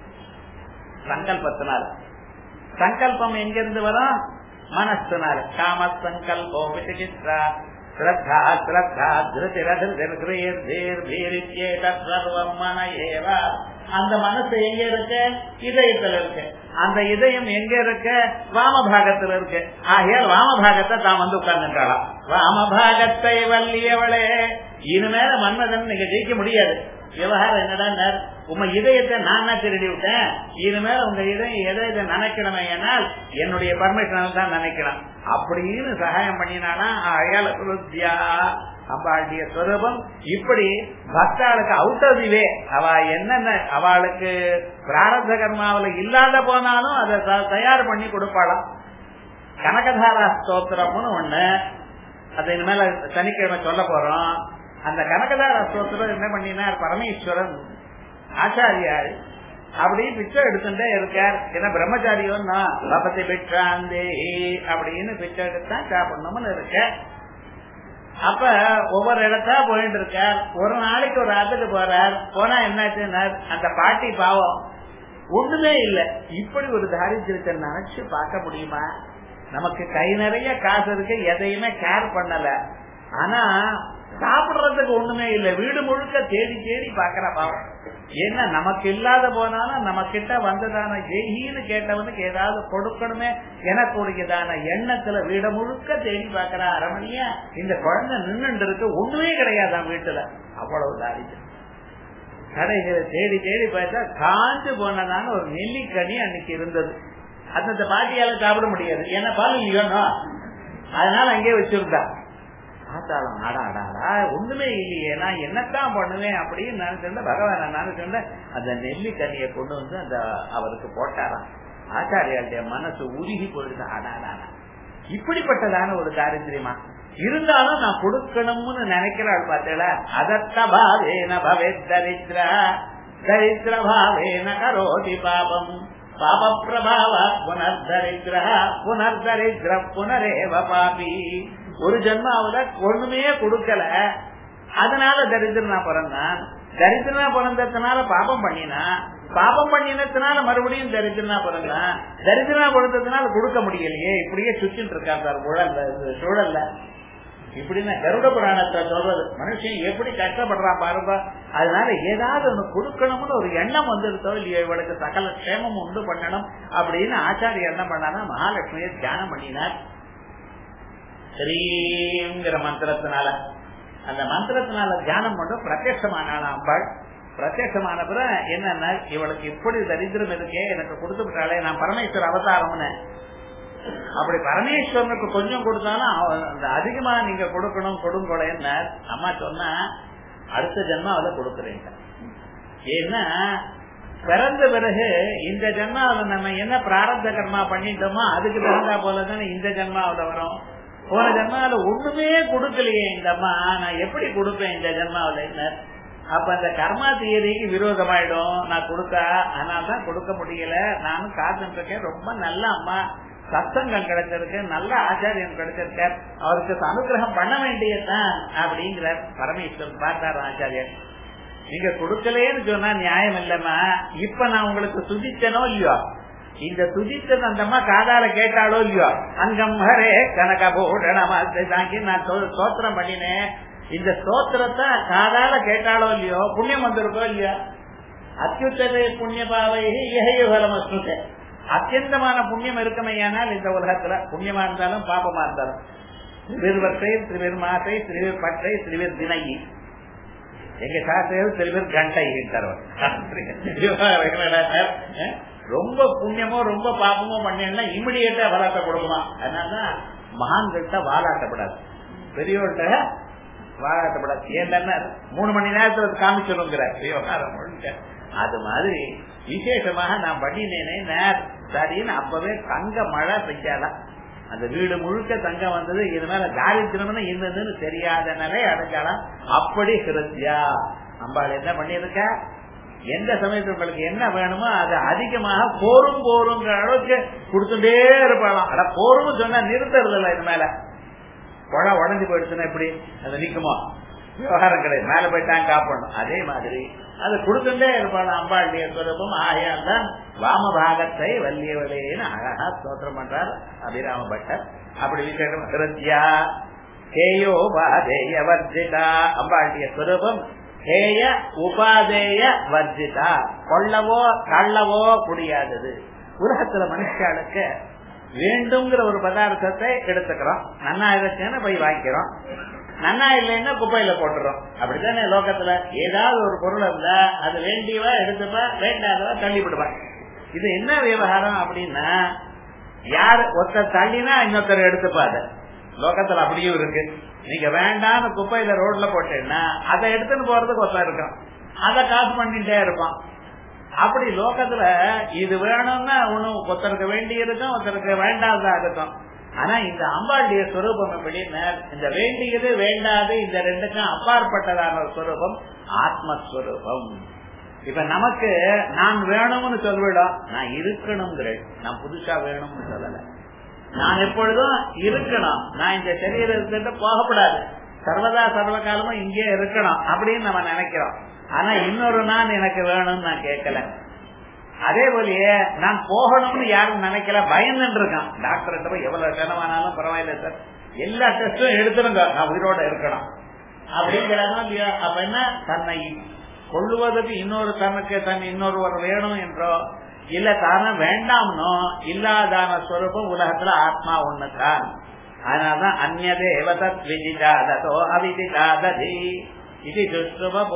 [SPEAKER 1] சங்கல்பத்தினால சங்கல்பம் எங்கிருந்து வரும் மனசுனால காம சங்கல்போ விசிகித்ரா ஸ்ரத்தா ஸ்ரத்தா திருத்திரதிர்வம் மன ஏவ அந்த மனசு எங்க இருக்கு இதயத்துல இருக்கு அந்த இதயம் எங்க இருக்கு வாமபாகத்துல இருக்கு ஆகையால் வாமபாகத்தை தான் வந்து உட்கார்ந்துட்டாளாம் வாமபாகத்தை வல்லியவளே இனிமேல மன்மதன் நீங்க ஜெயிக்க முடியாது விவகாரம் என்னடா உங்க இதயத்தை நான் தான் திருடி விட்டேன் இனிமேல் உங்க இதயம் இதயத்தை நினைக்கணுமே ஏனால் என்னுடைய பர்மிஷன் தான் நினைக்கிறேன் அப்படின்னு சகாயம் பண்ணினானா அழகால சுருத்தியா அம்பாளுடைய சுரூபம் இப்படி பக்தாளுக்கு அவுட் ஆஃப் தி வே அவ என்னென்ன அவளுக்கு பிராரத கர்மாவில இல்லாத போனாலும் அதை தயார் பண்ணி கொடுப்பாளாம் கனகதாரா ஸ்தோத்திரம்னு ஒண்ணு அது இனிமேல சனிக்கிழமை சொல்ல போறோம் அந்த கனகதாரா ஸ்தோத்திரம் என்ன பண்ணினார் பரமேஸ்வரன் ஆச்சாரியார் அப்படி பிச்சை எடுத்துட்டே இருக்கார் ஏன்னா பிரம்மச்சாரியம் பபத்தை பெற்றாந்தே அப்படின்னு பிச்சை எடுத்தான் சாப்பிடணும்னு இருக்க அப்ப ஒவ்வொரு இடத்தா போயிட்டு இருக்கார் ஒரு நாளைக்கு ஒரு ஆத்துக்கு போறார் போனா என்னாச்சுன்னா அந்த பாட்டி பாவம் ஒண்ணுமே இல்ல இப்படி ஒரு தாரித்திரத்தை நினைச்சு பார்க்க முடியுமா நமக்கு கை நிறைய காசு இருக்கு எதையுமே கேர் பண்ணல ஆனா சாப்பிடுறதுக்கு ஒண்ணுமே இல்ல வீடு முழுக்க தேடி தேடி பாக்குற பாவம் ஏன்னா நமக்கு இல்லாத போனாலும் நம்ம கிட்ட வந்ததான ஜெயின்னு கேட்டவனுக்கு ஏதாவது கொடுக்கணுமே எனக்குடையதான எண்ணத்துல வீட முழுக்க தேடி பாக்குற அரமணியா இந்த குழந்தை நின்றுட்டு இருக்கு ஒண்ணுமே கிடையாதான் வீட்டுல அவ்வளவு தாரியம் கடைகளை தேடி தேடி பார்த்தா காஞ்சு போனதான ஒரு நெல்லிக்கனி அன்னைக்கு இருந்தது அந்த பாட்டியால சாப்பிட முடியாது ஏன்னா பால் இல்லையோன்னா அதனால அங்கே வச்சிருந்தா பார்த்தாலும் ஆடா ஆடாடா ஒண்ணுமே இல்லையே நான் என்னத்தான் பண்ணுவேன் அப்படின்னு நினைச்சிருந்தேன் பகவான் நினைச்சிருந்தேன் அந்த நெல்லிக்கனியை கொண்டு வந்து அந்த அவருக்கு போட்டாராம் ஆச்சாரியாளுடைய மனசு உருகி போயிடுது ஆடாடா இப்படிப்பட்டதான ஒரு தாரித்திரியமா இருந்தாலும் நான் கொடுக்கணும்னு நினைக்கிறாள் பார்த்தீங்களா அதத்தபாவேன பவே தரித்திரா தரித்திர பாவேன கரோதி பாபம் பாப பிரபாவ புனர்தரித்திர புனர்தரித்திர புனரேவ பாபி ஒரு ஜென்மாவில ஒண்ணுமே கொடுக்கல அதனால தரித்திரனா பிறந்தான் தரித்திரனா பிறந்ததுனால பாபம் பண்ணினா பாபம் பண்ணினதுனால மறுபடியும் தரித்திரனா பிறந்தான் தரித்திரனா பிறந்ததுனால கொடுக்க முடியலையே இப்படியே சுத்திட்டு இருக்கான் சார் உழல்ல சூழல்ல இப்படின்னா கருட புராணத்தை சொல்றது மனுஷன் எப்படி கஷ்டப்படுறான் பாருங்க அதனால ஏதாவது ஒண்ணு கொடுக்கணும்னு ஒரு எண்ணம் வந்துருத்தோ இல்லையோ இவளுக்கு சகல க்ஷேமம் உண்டு பண்ணணும் அப்படின்னு ஆச்சாரியர் என்ன பண்ணானா மகாலட்சுமியை தியானம் பண்ணினார் ஸ்ரீங்கிற மந்திரத்தினால அந்த மந்திரத்தினால தியானம் மட்டும் பிரத்யட்சமான அம்பாள் பிரத்யட்சமான பிறகு என்னன்னா இவளுக்கு இப்படி தரித்திரம் இருக்கே எனக்கு கொடுத்து விட்டாலே நான் பரமேஸ்வர அவதாரம்னு அப்படி பரமேஸ்வரனுக்கு கொஞ்சம் கொடுத்தாலும் அந்த அதிகமா நீங்க கொடுக்கணும் கொடுங்கொலைன்னு அம்மா சொன்னா அடுத்த ஜென்மாவில கொடுக்குறேன் ஏன்னா பிறந்த பிறகு இந்த ஜென்மாவில நம்ம என்ன பிராரத்த கர்மா பண்ணிட்டோமோ அதுக்கு தகுந்தா போலதானே இந்த ஜென்மாவில வரும் போன ஜென்மாவில ஒண்ணுமே கொடுக்கலையே இந்த அம்மா நான் எப்படி கொடுப்பேன் இந்த ஜென்மாவில அப்ப அந்த கர்மா தியரிக்கு விரோதமாயிடும் நான் கொடுத்தா அதனால்தான் கொடுக்க முடியல நானும் காத்துட்டு இருக்கேன் ரொம்ப நல்ல அம்மா சத்தங்கம் கிடைச்சிருக்கு நல்ல ஆச்சாரியம் கிடைச்சிருக்க அவருக்கு அனுகிரகம் பண்ண வேண்டியதுதான் அப்படிங்கிற பரமேஸ்வரன் பார்த்தார் ஆச்சாரியர் நீங்க கொடுக்கலேன்னு சொன்னா நியாயம் இல்லம்மா இப்ப நான் உங்களுக்கு சுதிச்சனோ இல்லையோ இந்த சுதித்தது அந்தம்மா காதால கேட்டாலோ இல்லையோ அங்கம் ஹரே கனக தாங்கி நான் சோத்திரம் பண்ணினேன் இந்த ஸ்தோத்திரத்தை காதால கேட்டாலோ இல்லையோ புண்ணியம் வந்திருக்கோ இல்லையோ அத்தியுத்தரை புண்ணிய பாவை இகையுகலமஸ்னுதே அத்தியந்தமான புண்ணியம் இருக்குமையானால் இந்த உலகத்துல புண்ணியமா இருந்தாலும் பாபமா இருந்தாலும் திருவத்தை திருவிர் மாசை திருவிர் பட்டை திருவிர் தினகி எங்க சாஸ்திரம் திருவிர் கண்டை ரொம்ப புண்ணியமோ ரொம்ப பாபமோ பண்ணா இமிடியேட்டா வளர்த்த கொடுக்கணும் அதனாலதான் மகான்கிட்ட வாலாட்டப்படாது பெரியோர்கிட்ட வாலாட்டப்படாது ஏன்னா மூணு மணி நேரத்துல காமிச்சிருங்கிற விவகாரம் முழுக்க அது மாதிரி விசேஷமாக நான் பண்ணினேனே சரின்னு அப்பவே தங்க மழை பெய்யாலாம் அந்த வீடு முழுக்க தங்கம் வந்தது இது மேல தாரித்திரம்னு இருந்ததுன்னு தெரியாத நிலை அடைஞ்சாலாம் அப்படி ஹிருத்யா அம்பாள் என்ன பண்ணிருக்க எந்த சமயத்துல உங்களுக்கு என்ன வேணுமோ அது அதிகமாக போரும் போருங்கிற அளவுக்கு கொடுத்துட்டே இருப்பாளாம் அட போரும் சொன்னா நிறுத்துறது இல்ல இது மேல குழா உடஞ்சு போயிடுச்சுன்னா எப்படி அது நிக்குமா விவகாரம் கிடையாது மேல போயிட்டாங்க காப்பணும் அதே மாதிரி அது கொடுத்துட்டே இருப்பாள் அம்பாளுடைய சுரூபம் ஆகையால் தான் வாமபாகத்தை வல்லியவளேன்னு அழகா ஸ்தோத்திரம் பண்றார் அபிராம பட்டர் அப்படி விசேஷம் ஹிருத்யா ஹேயோபாதேய வர்ஜிதா அம்பாளுடைய சுரூபம் ஹேய உபாதேய வர்ஜிதா கொள்ளவோ தள்ளவோ முடியாதது உலகத்துல மனுஷாளுக்கு வேண்டுங்கிற ஒரு பதார்த்தத்தை எடுத்துக்கிறோம் நன்னா இருக்குன்னு போய் வாங்கிக்கிறோம் நன்னா இல்லைன்னா குப்பையில போட்டுறோம் அப்படித்தானே லோகத்துல ஏதாவது ஒரு பொருள் இருந்தா அது வேண்டியவா எடுத்துப்பா வேண்டாதவா தள்ளிவிடுவா இது என்ன விவகாரம் அப்படின்னா யார் ஒருத்தர் தள்ளினா இன்னொருத்தர் எடுத்துப்பா அதை லோகத்துல அப்படியும் இருக்கு நீங்க வேண்டாம்னு குப்பையில ரோட்ல போட்டேன்னா அதை எடுத்துன்னு போறதுக்கு ஒருத்தர் இருக்கும் அதை காசு பண்ணிட்டே இருப்பான் அப்படி லோகத்துல இது வேணும்னா ஒண்ணு ஒருத்தருக்கு வேண்டி இருக்கும் ஒருத்தருக்கு வேண்டாததா இருக்கும் ஆனா இந்த அம்பாளுடைய சுரூபம் எப்படின்னா இந்த வேண்டியது வேண்டாது இந்த ரெண்டுக்கும் அப்பாற்பட்டதான ஒரு சுரூபம் ஆத்மஸ்வரூபம் இப்ப நமக்கு நான் வேணும்னு சொல்லிடும் நான் இருக்கணுங்கிறேன் நான் புதுசா வேணும்னு சொல்லல நான் எப்பொழுதும் இருக்கணும் நான் இந்த சரீரத்திட்ட போகக்கூடாது சர்வதா சர்வ காலமும் இங்கே இருக்கணும் அப்படின்னு நம்ம நினைக்கிறோம் ஆனா இன்னொரு நான் எனக்கு வேணும்னு நான் கேட்கல அதே போலயே நான் போகணும்னு யாரும் நினைக்கல பயந்துட்டு இருக்கான் டாக்டர் போய் எவ்வளவு செலவானாலும் பரவாயில்ல சார் எல்லா டெஸ்டும் எடுத்துருங்க நான் உயிரோட இருக்கணும் அப்படிங்கிறாங்க இல்லையா அப்ப என்ன தன்னை கொள்ளுவதற்கு இன்னொரு தனக்கு தன் இன்னொருவர் வேணும் என்றோ இல்ல தானே வேண்டாம்னோ இல்லாதான ஸ்வரூபம் உலகத்துல ஆத்மா ஒண்ணுதான் அதனாலதான் அந்நதேவ தத் விதிஜாதோ அவிதிஜாததி இது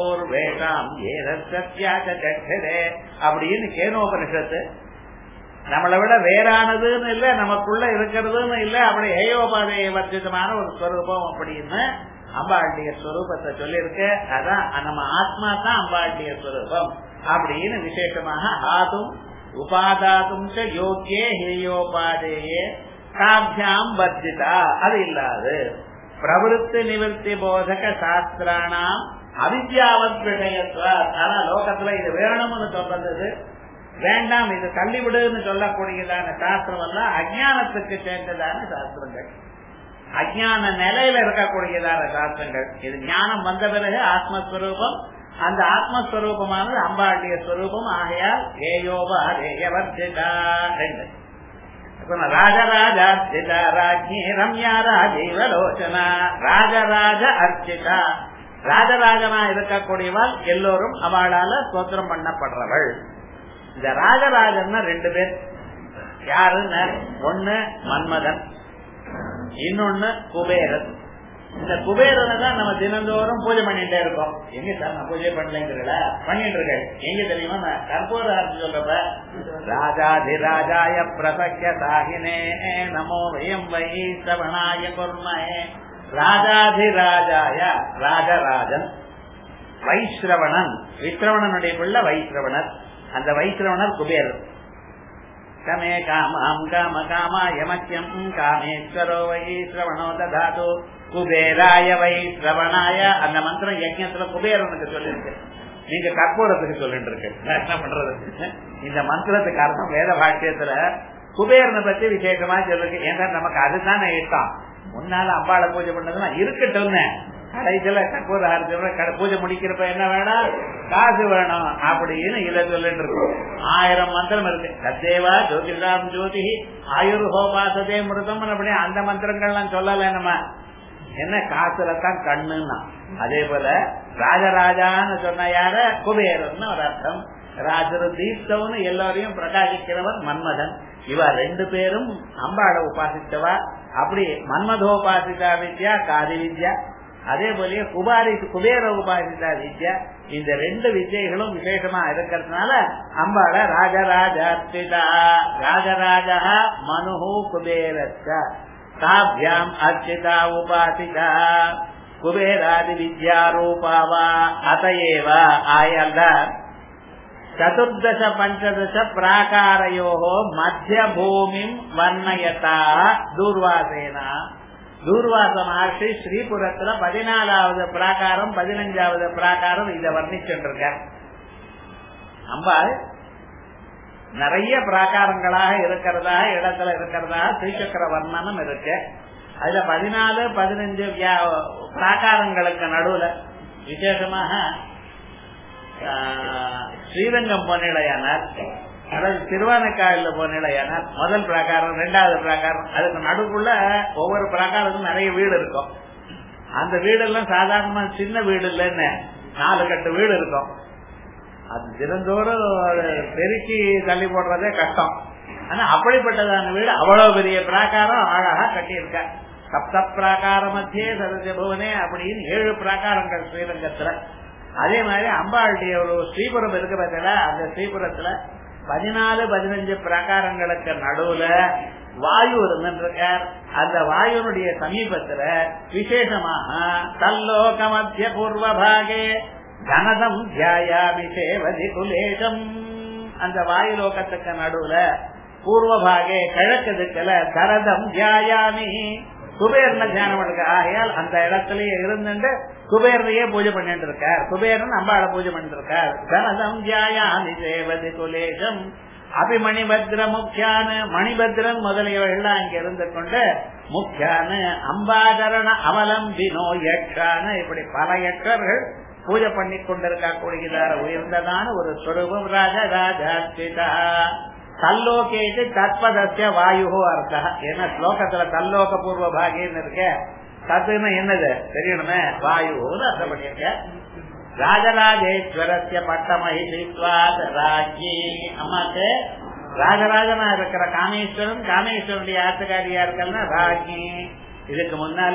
[SPEAKER 1] துஷ்டுபூர்வேஷாம் ஏதே அப்படின்னு கேனோபனிஷத்து நம்மளை விட வேறானதுன்னு இல்ல நமக்குள்ள இருக்கிறதுன்னு இல்ல அப்படி ஏயோபாதைய வர்ஜிதமான ஒரு ஸ்வரூபம் அப்படின்னு அம்பாளுடைய ஸ்வரூபத்தை சொல்லியிருக்கு அதான் நம்ம ஆத்மா தான் அம்பாளுடைய ஸ்வரூபம் அப்படின்னு விசேஷமாக ஆதும் உபாதாதும் யோக்கியே ஹேயோபாதேயே காபியாம் வர்ஜிதா அது இல்லாது பிரவருத்தி நிவர்த்தி போதக சாஸ்திரானாம் அவித்யாவத் விஷயத்துவ ஆனா லோகத்துல இது வேணும்னு சொல்றது வேண்டாம் இது தள்ளிவிடுன்னு சொல்லக்கூடியதான சாஸ்திரம் எல்லாம் அஜானத்துக்கு சேர்ந்ததான சாஸ்திரங்கள் அஜான நிலையில இருக்கக்கூடியதான சாஸ்திரங்கள் இது ஞானம் வந்த பிறகு ஆத்மஸ்வரூபம் அந்த ஆத்மஸ்வரூபமானது அம்பாளுடைய ஸ்வரூபம் ஆகையால் ஏயோபா தேயவர்ஜிதா ரெண்டு ராஜராஜ அர்ச்சிதா ராஜ்ஞி ரம்யா ராஜீவலோச்சனா ராஜராஜ அர்ச்சிதா ராஜராஜனா இருக்கக்கூடியவள் எல்லோரும் அவளால ஸ்தோத்திரம் பண்ணப்படுறவள் இந்த ராஜராஜன் ரெண்டு பேர் யாருன்னு ஒண்ணு மன்மதன் இன்னொன்னு குபேரன் இந்த குபேரனை தான் நம்ம தினந்தோறும் பூஜை பண்ணிட்டே இருக்கோம் எங்க சார் நான் பூஜை பண்ணலங்கிறீங்களா பண்ணிட்டு இருக்கேன் எங்க தெரியுமா நான் கற்பூர ஆரம்பி சொல்றப்ப ராஜாதிராஜாய பிரசக்கிய சாகினே நமோ வயம் வை சவணாய குர்மயே ராஜாதிராஜாய ராஜராஜன் வைஸ்ரவணன் விஸ்ரவணனுடைய பிள்ளை வைஸ்ரவணர் அந்த வைஸ்ரவணர் குபேரர் கமே காமாம் காம காமா யமக்கியம் காமேஸ்வரோ வை சிரவணோ ததாது குபேராய வை சிரவணாய அந்த மந்திரம் யஜ்யத்துல குபேரனுக்கு சொல்லிருக்கு நீங்க கற்பூரத்துக்கு சொல்லிட்டு இருக்கு என்ன பண்றது இந்த மந்திரத்துக்கு அர்த்தம் வேத பாஷ்யத்துல குபேரனை பத்தி விசேஷமா சொல்லிருக்கு ஏன்னா நமக்கு அதுதானே இஷ்டம் முன்னால அம்பாளை பூஜை பண்ணதுன்னா இருக்கட்டும் கடைசியில கற்பூர ஆரம்பிச்சு பூஜை முடிக்கிறப்ப என்ன வேணும் காசு வேணும் அப்படின்னு இதை சொல்லிட்டு இருக்கோம் ஆயிரம் மந்திரம் இருக்கு சத்தேவா ஜோதிராம் ஜோதி ஆயுர் ஹோபாசதே மிருதம் அப்படி அந்த மந்திரங்கள்லாம் சொல்லல நம்ம என்ன காசுல தான் கண்ணுன்னா அதே போல ராஜராஜான்னு சொன்ன யார குபேரன் ஒரு அர்த்தம் ராஜரு தீப்தவனு எல்லாரையும் பிரகாசிக்கிறவன் மன்மதன் இவ ரெண்டு பேரும் அம்பாட உபாசித்தவா அப்படி மன்மதோபாசிதா வித்யா காதி வித்யா அதே போலயே குபாரி குபேர உபாசிதா வித்யா இந்த ரெண்டு வித்யைகளும் விசேஷமா இருக்கிறதுனால அம்பாள ராஜராஜ அர்ச்சிதா ராஜராஜா மனு குபேரச்ச தாபியாம் அர்ச்சிதா உபாசிதா குபேராதி வித்யாரூபாவா அதையேவ ஆயல்ல சதுர்தச பஞ்சதச பிராகாரையோ மத்திய பூமி வர்ணயதா தூர்வாசேனா தூர்வாச மகர்ஷி ஸ்ரீபுரத்துல பதினாலாவது பிராகாரம் பதினஞ்சாவது பிராகாரம் இத வர்ணிச்சுருக்க அம்பாள் நிறைய பிராகாரங்களாக இருக்கிறதா இடத்துல இருக்கிறதா ஸ்ரீசக்கர வர்ணனம் இருக்கு அதுல பதினாலு பதினஞ்சு பிராகாரங்களுக்கு நடுவுல விசேஷமாக ஸ்ரீரங்கம் போனிலையானார் அதாவது திருவானக்காயில போனிலையானார் முதல் பிரகாரம் ரெண்டாவது பிரகாரம் அதுக்கு நடுக்குள்ள ஒவ்வொரு பிரகாரத்துக்கும் நிறைய வீடு இருக்கும் அந்த வீடெல்லாம் சாதாரணமா சின்ன வீடு இல்லைன்னு நாலு கட்டு வீடு இருக்கும் அது தினந்தோறும் பெருக்கி தள்ளி போடுறதே கஷ்டம் ஆனா அப்படிப்பட்டதான வீடு அவ்வளவு பெரிய பிராகாரம் அழகா கட்டியிருக்க சப்த பிராகார மத்தியே சதஜ புவனே அப்படின்னு ஏழு பிராகாரங்கள் ஸ்ரீரங்கத்துல அதே மாதிரி அம்பாளுடைய ஒரு ஸ்ரீபுரம் இருக்கு பார்த்தீங்களா அந்த ஸ்ரீபுரத்துல பதினாலு பதினஞ்சு பிரகாரங்களுக்கு நடுவுல வாயு இருந்திருக்கார் அந்த வாயுனுடைய சமீபத்துல விசேஷமாக தல்லோக மத்திய பூர்வ பாகே கனதம் தியாயாபிஷேவதி குலேஷம் அந்த வாயு லோகத்துக்கு நடுவுல பூர்வ பாகே கிழக்கு திக்கல கரதம் தியாயாமி குபேரன தியானம் எடுக்க ஆகையால் அந்த இடத்துலயே இருந்துட்டு குபேரனையே பூஜை பண்ணிட்டு இருக்கார் குபேரன் அம்பாளை பூஜை பண்ணிட்டு இருக்கார் கனதம் தியாயாமி தேவதி குலேஷம் அபிமணிபத்ர முக்கியான மணிபத்ரன் முதலியவர்கள் அங்க இருந்து கொண்டு முக்கியான அம்பாதரண அவலம்பினோ யக்ஷான இப்படி பல யக்ஷர்கள் பூஜை பண்ணி கொண்டிருக்கக்கூடியதார உயர்ந்ததான ஒரு ஸ்வரூபம் ராஜ ராஜாச்சிதா தல்லோகேட்டு தத்பதஸ்ய வாயு அர்த்தம் ஏன்னா ஸ்லோகத்துல தல்லோக பூர்வ பாகின்னு இருக்க தத்துன்னு என்னது தெரியணுமே வாயுன்னு அர்த்தம் பண்ணிருக்க ராஜராஜேஸ்வரஸ்ய பட்டமகிழ்வாத் ராஜி அம்மாக்கு ராஜராஜனா இருக்கிற காமேஸ்வரன் காமேஸ்வரனுடைய ஆத்துக்காரியா இருக்கல்னா ராஜி இதுக்கு முன்னால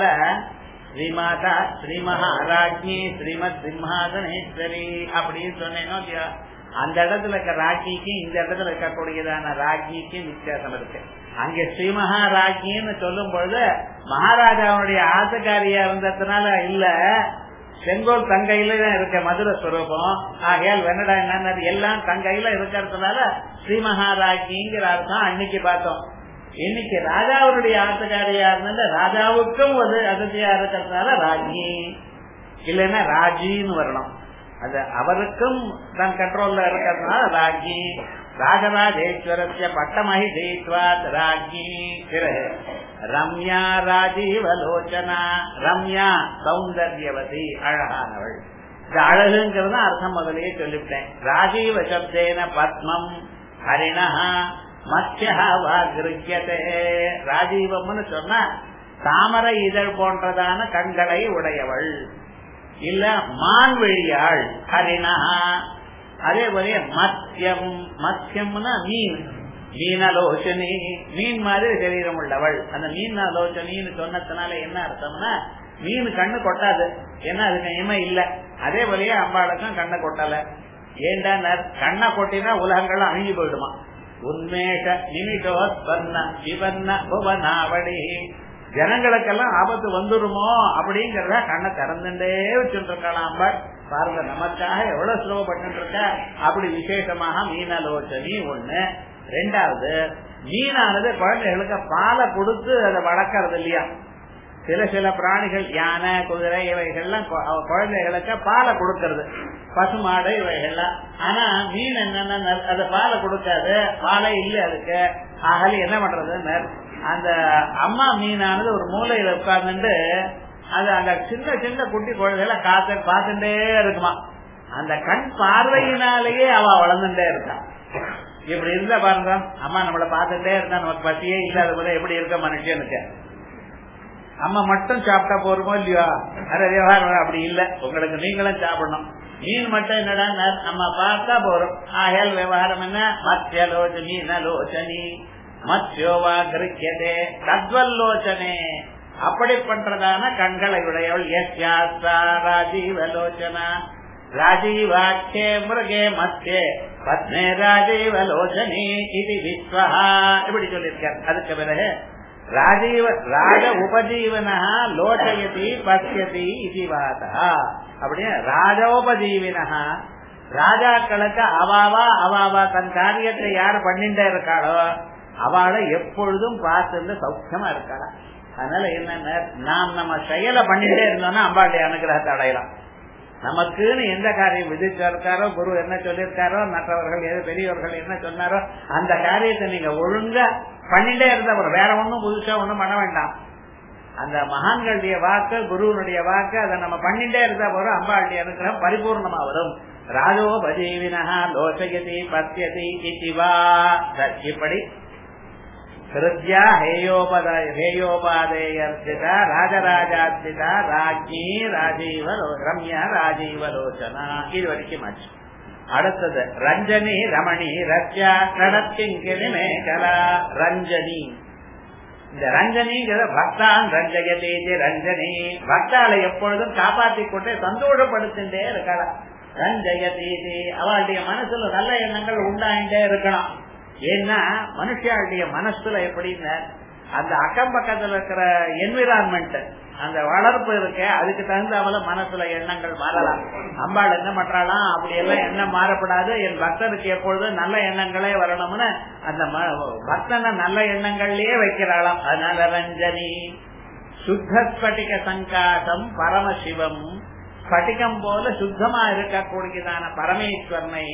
[SPEAKER 1] ஸ்ரீமாதா ஸ்ரீ மகாராஜி ஸ்ரீமத் சிம்ஹாசனேஸ்வரி அப்படின்னு சொன்னேனோ இல்லையா அந்த இடத்துல இருக்க ராக்கிக்கும் இந்த இடத்துல இருக்கக்கூடியதான ராக்கிக்கும் வித்தியாசம் இருக்கு அங்க ஸ்ரீமகா ராக்கின்னு சொல்லும் பொழுது மகாராஜாவுடைய ஆசகாரியா இருந்ததுனால இல்ல செங்கோல் தங்கையில தான் இருக்க மதுர ஸ்வரூபம் ஆகையால் வெண்ணடா என்ன எல்லாம் தங்கையில இருக்கிறதுனால ஸ்ரீமகாராக்கிங்கிற அர்த்தம் அன்னைக்கு பார்த்தோம் இன்னைக்கு ராஜாவுடைய ஆசகாரியா இருந்தா ராஜாவுக்கும் ஒரு அதிர்ச்சியா இருக்கிறதுனால ராஜி இல்லைன்னா ராஜின்னு வரணும் அது அவருக்கும் தன் கண்ட்ரோல்ல இருக்கிறதுனால ராஜி ராஜராஜேஸ்வரஸ்ய பட்டமகி ஜெயித்வாத் ராஜி பிறகு ரம்யா ராஜீவலோச்சனா ரம்யா சௌந்தர்யவதி அழகானவள் இந்த அழகுங்கிறது அர்த்தம் முதலே சொல்லிவிட்டேன் ராஜீவ சப்தேன பத்மம் ஹரிணா மத்தியா வாகிருக்கியதே ராஜீவம்னு சொன்னா தாமரை இதழ் போன்றதான கண்களை உடையவள் இல்ல மான்வெளியாள் ஹரிணா அதே போல மத்தியம் மத்தியம்னா மீன் மீனலோச்சனி மீன் மாதிரி சரீரம் உள்ளவள் அந்த மீன் ஆலோசனின்னு சொன்னதுனால என்ன அர்த்தம்னா மீன் கண்ணு கொட்டாது ஏன்னா அதுக்கு நியமம் இல்ல அதே போலயே அம்பாளுக்கும் கண்ணை கொட்டல ஏண்டா கண்ணை கொட்டினா உலகங்கள் அழிஞ்சு போயிடுமா உன்மேஷ நிமிஷோத்பன்ன சிவன்ன புவனாவடி ஜனங்களுக்கெல்லாம் ஆபத்து வந்துருமோ அப்படிங்கறத கண்ணை திறந்துட்டே வச்சுட்டு இருக்கலாம் அம்பாள் பாருங்க நமக்காக எவ்வளவு சிரமப்பட்டு இருக்க அப்படி விசேஷமாக மீனலோச்சனி ஒண்ணு ரெண்டாவது மீனானது குழந்தைகளுக்கு பாலை கொடுத்து அதை வளர்க்கறது இல்லையா சில சில பிராணிகள் யானை குதிரை இவைகள்லாம் குழந்தைகளுக்கு பாலை கொடுக்கறது பசுமாடு இவைகள்லாம் ஆனா மீன் என்னன்னா அது பாலை கொடுக்காது பாலை இல்லை அதுக்கு ஆகல என்ன பண்றதுன்னு அந்த அம்மா மீனானது ஒரு மூலையில உட்கார்ந்துட்டு அது அந்த சின்ன சின்ன குட்டி குழந்தைகளை காத்து பார்த்துட்டே இருக்குமா அந்த கண் பார்வையினாலேயே அவ வளர்ந்துட்டே இருக்கான் இப்படி இருந்தா பாருங்க அம்மா நம்மள பார்த்துட்டே இருந்தா நமக்கு பசியே இல்லாத போல எப்படி இருக்க மனுஷனுக்கு அம்மா மட்டும் சாப்பிட்டா போருமோ இல்லையோ வேற விவகாரம் அப்படி இல்ல உங்களுக்கு நீங்களும் சாப்பிடணும் மீன் மட்டும் என்னடா நம்ம பார்த்தா போறோம் ஆகல் விவகாரம் என்ன மத்தியலோச்சனி நலோச்சனி மத்யோவா கிருக்கியதே தத்வல்லோச்சனே அப்படி பண்றதான கண்களை உடையவள் ராஜீவலோச்சனா ராஜீவாட்சே மிருகே மத்தியே பத்மே ராஜீவலோச்சனி இது விஸ்வஹா இப்படி சொல்லியிருக்கார் அதுக்கு பிறகு ராஜீவ ராஜ உபஜீவனா லோச்சயதி பசியதி இது வாதா அப்படியே ராஜோபஜீவினா ராஜாக்களுக்கு அவாவா அவாவா தன் காரியத்தை யார் பண்ணிட்டே இருக்காளோ அவளை எப்பொழுதும் பார்த்து சௌக்கியமா இருக்காளா அதனால என்னென்ன நாம் நம்ம செயலை பண்ணிட்டே இருந்தோம்னா அம்பாளுடைய அனுகிரகத்தை அடையலாம் நமக்குன்னு எந்த காரியம் விதிச்சிருக்காரோ குரு என்ன சொல்லியிருக்காரோ மற்றவர்கள் எது பெரியவர்கள் என்ன சொன்னாரோ அந்த காரியத்தை நீங்க ஒழுங்கா பண்ணிட்டே இருந்தா போறோம் வேற ஒண்ணும் புதுசா ஒண்ணும் பண்ண வேண்டாம் அந்த மகான்களுடைய வாக்கு குருவனுடைய வாக்கு அதை நம்ம பண்ணிட்டே இருந்தா போறோம் அம்பாளுடைய அனுகிரகம் பரிபூர்ணமா வரும் ராஜோ பஜீவினா லோசயதி பத்தியதி இதிவா இப்படி ஹிருத்யா ஹேயோபத ஹேயோபாதேயர்த்தித ராஜராஜார்த்தித ராஜ்ஞி ராஜீவ ரம்யா ராஜீவலோச்சனா இது வரைக்கும் ஆச்சு அடுத்தது ரஞ்சனி ரமணி ரத்யா நடத்திங்கிரி மேகலா ரஞ்சனி இந்த ரஞ்சனிங்கிற பக்தான் ரஞ்சகதி ரஞ்சனி பக்தாலை எப்பொழுதும் காப்பாற்றி கொண்டே சந்தோஷப்படுத்திட்டே இருக்கலாம் ரஞ்சகதி அவளுடைய மனசுல நல்ல எண்ணங்கள் உண்டாயிட்டே இருக்கணும் ஏன்னா மனுஷாளுடைய மனசுல எப்படின்னு அந்த அக்கம் பக்கத்துல இருக்கிற என்விரான்மெண்ட் அந்த வளர்ப்பு இருக்க அதுக்கு தகுந்தாமல மனசுல எண்ணங்கள் மாறலாம் அம்பாள் என்ன பண்றாளாம் அப்படி எல்லாம் எண்ணம் மாறப்படாது என் பக்தருக்கு எப்பொழுதும் நல்ல எண்ணங்களே வரணும்னு அந்த பக்தனை நல்ல எண்ணங்கள்லயே வைக்கிறாளாம் அதனால ரஞ்சனி சுத்த ஸ்பட்டிக சங்காசம் பரமசிவம் ஸ்பட்டிகம் போல சுத்தமா இருக்கக்கூடியதான பரமேஸ்வரனை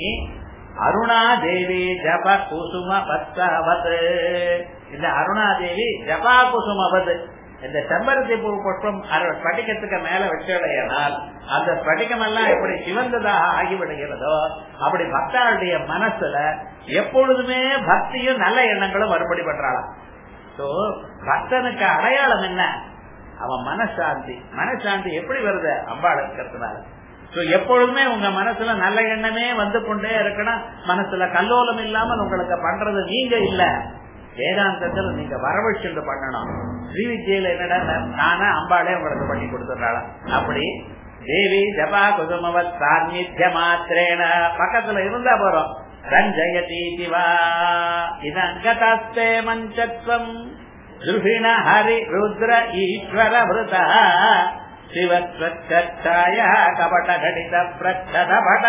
[SPEAKER 1] அருணாதேவி ஜப குசும பத்தாவது இந்த அருணாதேவி ஜபா குசுமபத் இந்த செம்பருத்தி பூ புஷ்பம் ஸ்பட்டிகத்துக்கு மேல வச்சடையானால் அந்த ஸ்பட்டிகம் எல்லாம் எப்படி சிவந்ததாக ஆகிவிடுகிறதோ அப்படி பக்தாளுடைய மனசுல எப்பொழுதுமே பக்தியும் நல்ல எண்ணங்களும் மறுபடி பண்றாளாம் சோ பக்தனுக்கு அடையாளம் என்ன அவன் மனசாந்தி மனசாந்தி எப்படி வருது அம்பாள் இருக்கிறதுனால எப்பொழுதுமே உங்க மனசுல நல்ல எண்ணமே வந்து கொண்டே இருக்கணும் மனசுல கல்லோலம் இல்லாமல் உங்களுக்கு பண்றது நீங்க இல்ல வேதாந்தத்துல நீங்க வரவழைச்சுட்டு பண்ணணும் ஸ்ரீ வித்யில என்னடா நானா அம்பாளே உங்களுக்கு பண்ணி கொடுத்துறாளா அப்படி தேவி ஜபா குதுமவத் சாநித்திய மாத்திரேன பக்கத்துல இருந்தா போறோம் ரஞ்சயதி வா இதங்கதஸ்தே மஞ்சத்வம் துருகிண ஹரி ருத்ர ஈஸ்வர விருதா சிவத்வச்சாய கபட கடித பிரச்சத பட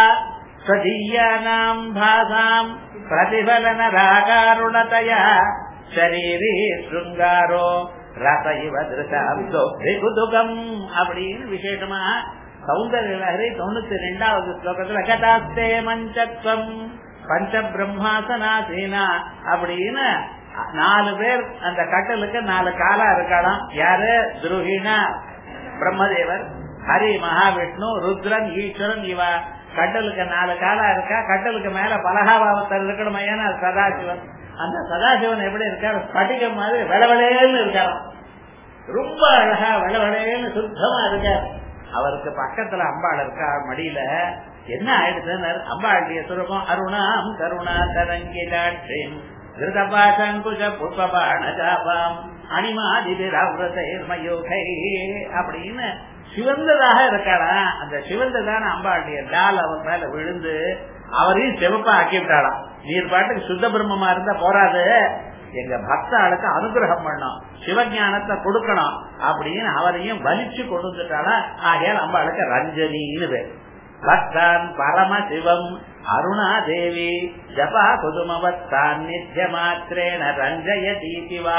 [SPEAKER 1] ஸ்வதீயானாம் பாசாம் பிரதிபலன ராகாருணதயா சரீரே சுங்காரோ ரச இவ திருஷாம் அப்படின்னு விசேஷமா சௌந்தர்ய லஹரி தொண்ணூத்தி ரெண்டாவது ஸ்லோகத்துல கதாஸ்தே மஞ்சத்வம் பஞ்ச பிரம்மாசனாசீனா அப்படின்னு நாலு பேர் அந்த கட்டலுக்கு நாலு காலா இருக்கலாம் யாரு துருகினா பிரம்மதேவர் ஹரி மகாவிஷ்ணு ருத்ரன் ஈஸ்வரன் இவ கட்டலுக்கு நாலு காலா இருக்கா கட்டலுக்கு மேல பலகாபாவத்தர் இருக்கணும் ஏன்னா சதாசிவன் அந்த சதாசிவன் எப்படி இருக்காரு ஸ்பட்டிகம் மாதிரி வெளவெளேன்னு இருக்காராம் ரொம்ப அழகா வெளவெளேன்னு சுத்தமா இருக்காரு அவருக்கு பக்கத்துல அம்பாள் இருக்கா மடியில என்ன ஆயிடுச்சுன்னு அம்பாளுடைய சுரூபம் அருணாம் கருணா தரங்கிடாட்சின் திருதபாசங்குஜ புஷ்பபாண ஜாபாம் அணிமாதிபிரவரதைர்மயோகை அப்படின்னு சிவந்ததாக இருக்காளா அந்த சிவந்ததான அம்பாளுடைய டால் அவர் மேல விழுந்து அவரையும் சிவப்பா ஆக்கி விட்டாளாம் நீர் பாட்டுக்கு சுத்த பிரம்மமா இருந்தா போறாது எங்க பக்தாளுக்கு அனுகிரகம் பண்ணும் சிவஞானத்தை கொடுக்கணும் அப்படின்னு அவரையும் வலிச்சு கொண்டு வந்துட்டாளா ஆகையால் அம்பாளுக்கு ரஞ்சனின்னு பேர் பக்தான் பரம சிவம் அருணா தேவி ஜபா குதுமவத் சாநித்திய மாத்திரேன ரஞ்சயதீதி வா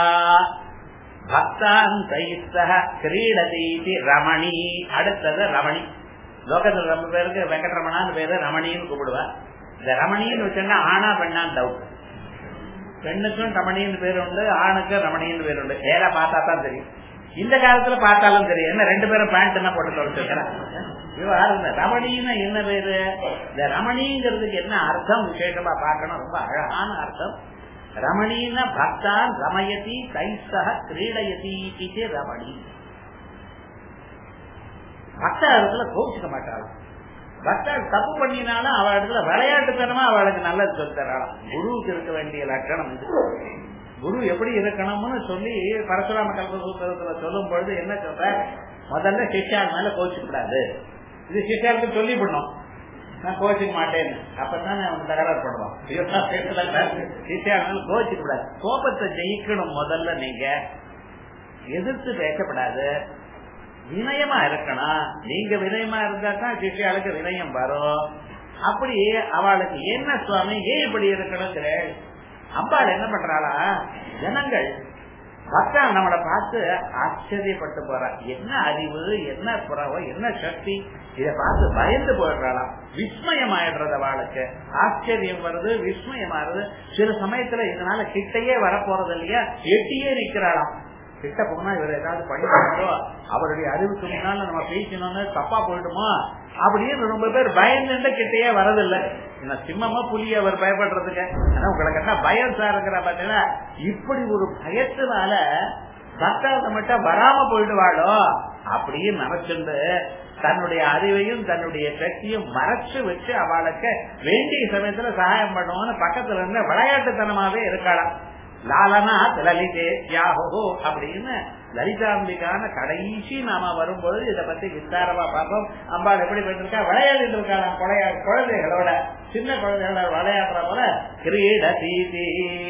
[SPEAKER 1] பக்தான் தைஸ்தக கிரீடதீதி ரமணி அடுத்தது ரமணி லோகத்தில் ரொம்ப பேருக்கு வெங்கட்ரமணான்னு பேரு ரமணின்னு கூப்பிடுவா இந்த ரமணின்னு வச்சோன்னா ஆனா பெண்ணான்னு டவுட் பெண்ணுக்கும் ரமணின்னு பேர் உண்டு ஆணுக்கும் ரமணின்னு பேர் உண்டு வேலை பார்த்தா தான் தெரியும் இந்த காலத்துல பார்த்தாலும் தெரியும் என்ன ரெண்டு பேரும் பேண்ட் என்ன போட்டு தொலைச்சிருக்கிறேன் ரமணின்னு என்ன பேரு இந்த ரமணிங்கிறதுக்கு என்ன அர்த்தம் விசேஷமா பார்க்கணும் ரொம்ப அழகான அர்த்தம் ரமணீன பக்தான் ரமயதி தைசக கிரீடயதி இது ரமணி பக்தா இடத்துல கோபிச்சுக்க மாட்டாள் பக்தர் தப்பு பண்ணினாலும் அவ இடத்துல விளையாட்டுத்தனமா அவளுக்கு நல்லது சொல்லி தராளாம் குருவுக்கு இருக்க வேண்டிய லட்சணம் இது குரு எப்படி இருக்கணும்னு சொல்லி பரசுராம கல்பசூத்திரத்துல சொல்லும் பொழுது என்ன சொல்ற முதல்ல சிஷ்யாள் மேல கோச்சிக்க கூடாது இது சிஷ்யாளுக்கு சொல்லி பண்ணும் நான் கோச்சிக்க மாட்டேன்னு அப்பதான் அவன் தகராறு பண்ணுவான் சிஷ்யாள் மேல கோச்சிக்க கூடாது கோபத்தை ஜெயிக்கணும் முதல்ல நீங்க எதிர்த்து பேசப்படாது வினயமா இருக்கணும் நீங்க வினயமா இருந்தா தான் சிஷ்யாளுக்கு வினயம் வரும் அப்படி அவளுக்கு என்ன சுவாமி ஏன் இப்படி இருக்கணுங்கிற அம்பாள் என்ன பண்றாளா ஜனங்கள் பக்தா நம்மளை பார்த்து ஆச்சரியப்பட்டு போறா என்ன அறிவு என்ன புறவோ என்ன சக்தி இத பார்த்து பயந்து போயிடுறாளாம் விஸ்மயம் ஆயிடுறது அவளுக்கு ஆச்சரியம் வருது விஸ்மயம் ஆறுது சில சமயத்துல இதனால கிட்டையே வரப்போறது இல்லையா எட்டியே நிக்கிறாளாம் கிட்ட போனா இவர் ஏதாவது பண்ணிட்டாரோ அவருடைய அறிவுக்கு முன்னால நம்ம பேசணும்னு தப்பா போயிடுமோ அப்படின்னு ரொம்ப பேர் பயந்துட்டு கிட்டேயே வரதில்லை சிம்மமா புலி அவர் பயப்படுறதுக்கு ஆனா உங்களுக்கு என்ன பயம் சாருங்கிற பாத்தீங்கன்னா இப்படி ஒரு பயத்தினால பக்தாத மட்டும் வராம போயிடுவாளோ அப்படின்னு நினைச்சுண்டு தன்னுடைய அறிவையும் தன்னுடைய சக்தியும் மறைச்சு வச்சு அவளுக்கு வேண்டிய சமயத்துல சகாயம் பண்ணுவோம்னு பக்கத்துல இருந்து விளையாட்டுத்தனமாவே இருக்கலாம் லாலனா லலிதே யாஹோ அப்படின்னு லலிதாம்பிகான கடைசி நாம வரும்பொழுது இதை பத்தி விஸ்தாரமா பார்ப்போம் அம்பாள் எப்படி பண்ணிருக்கா விளையாடிட்டு இருக்காங்க குழையா குழந்தைகளோட சின்ன குழந்தைகளோட விளையாடுற போல கிரீட தீதி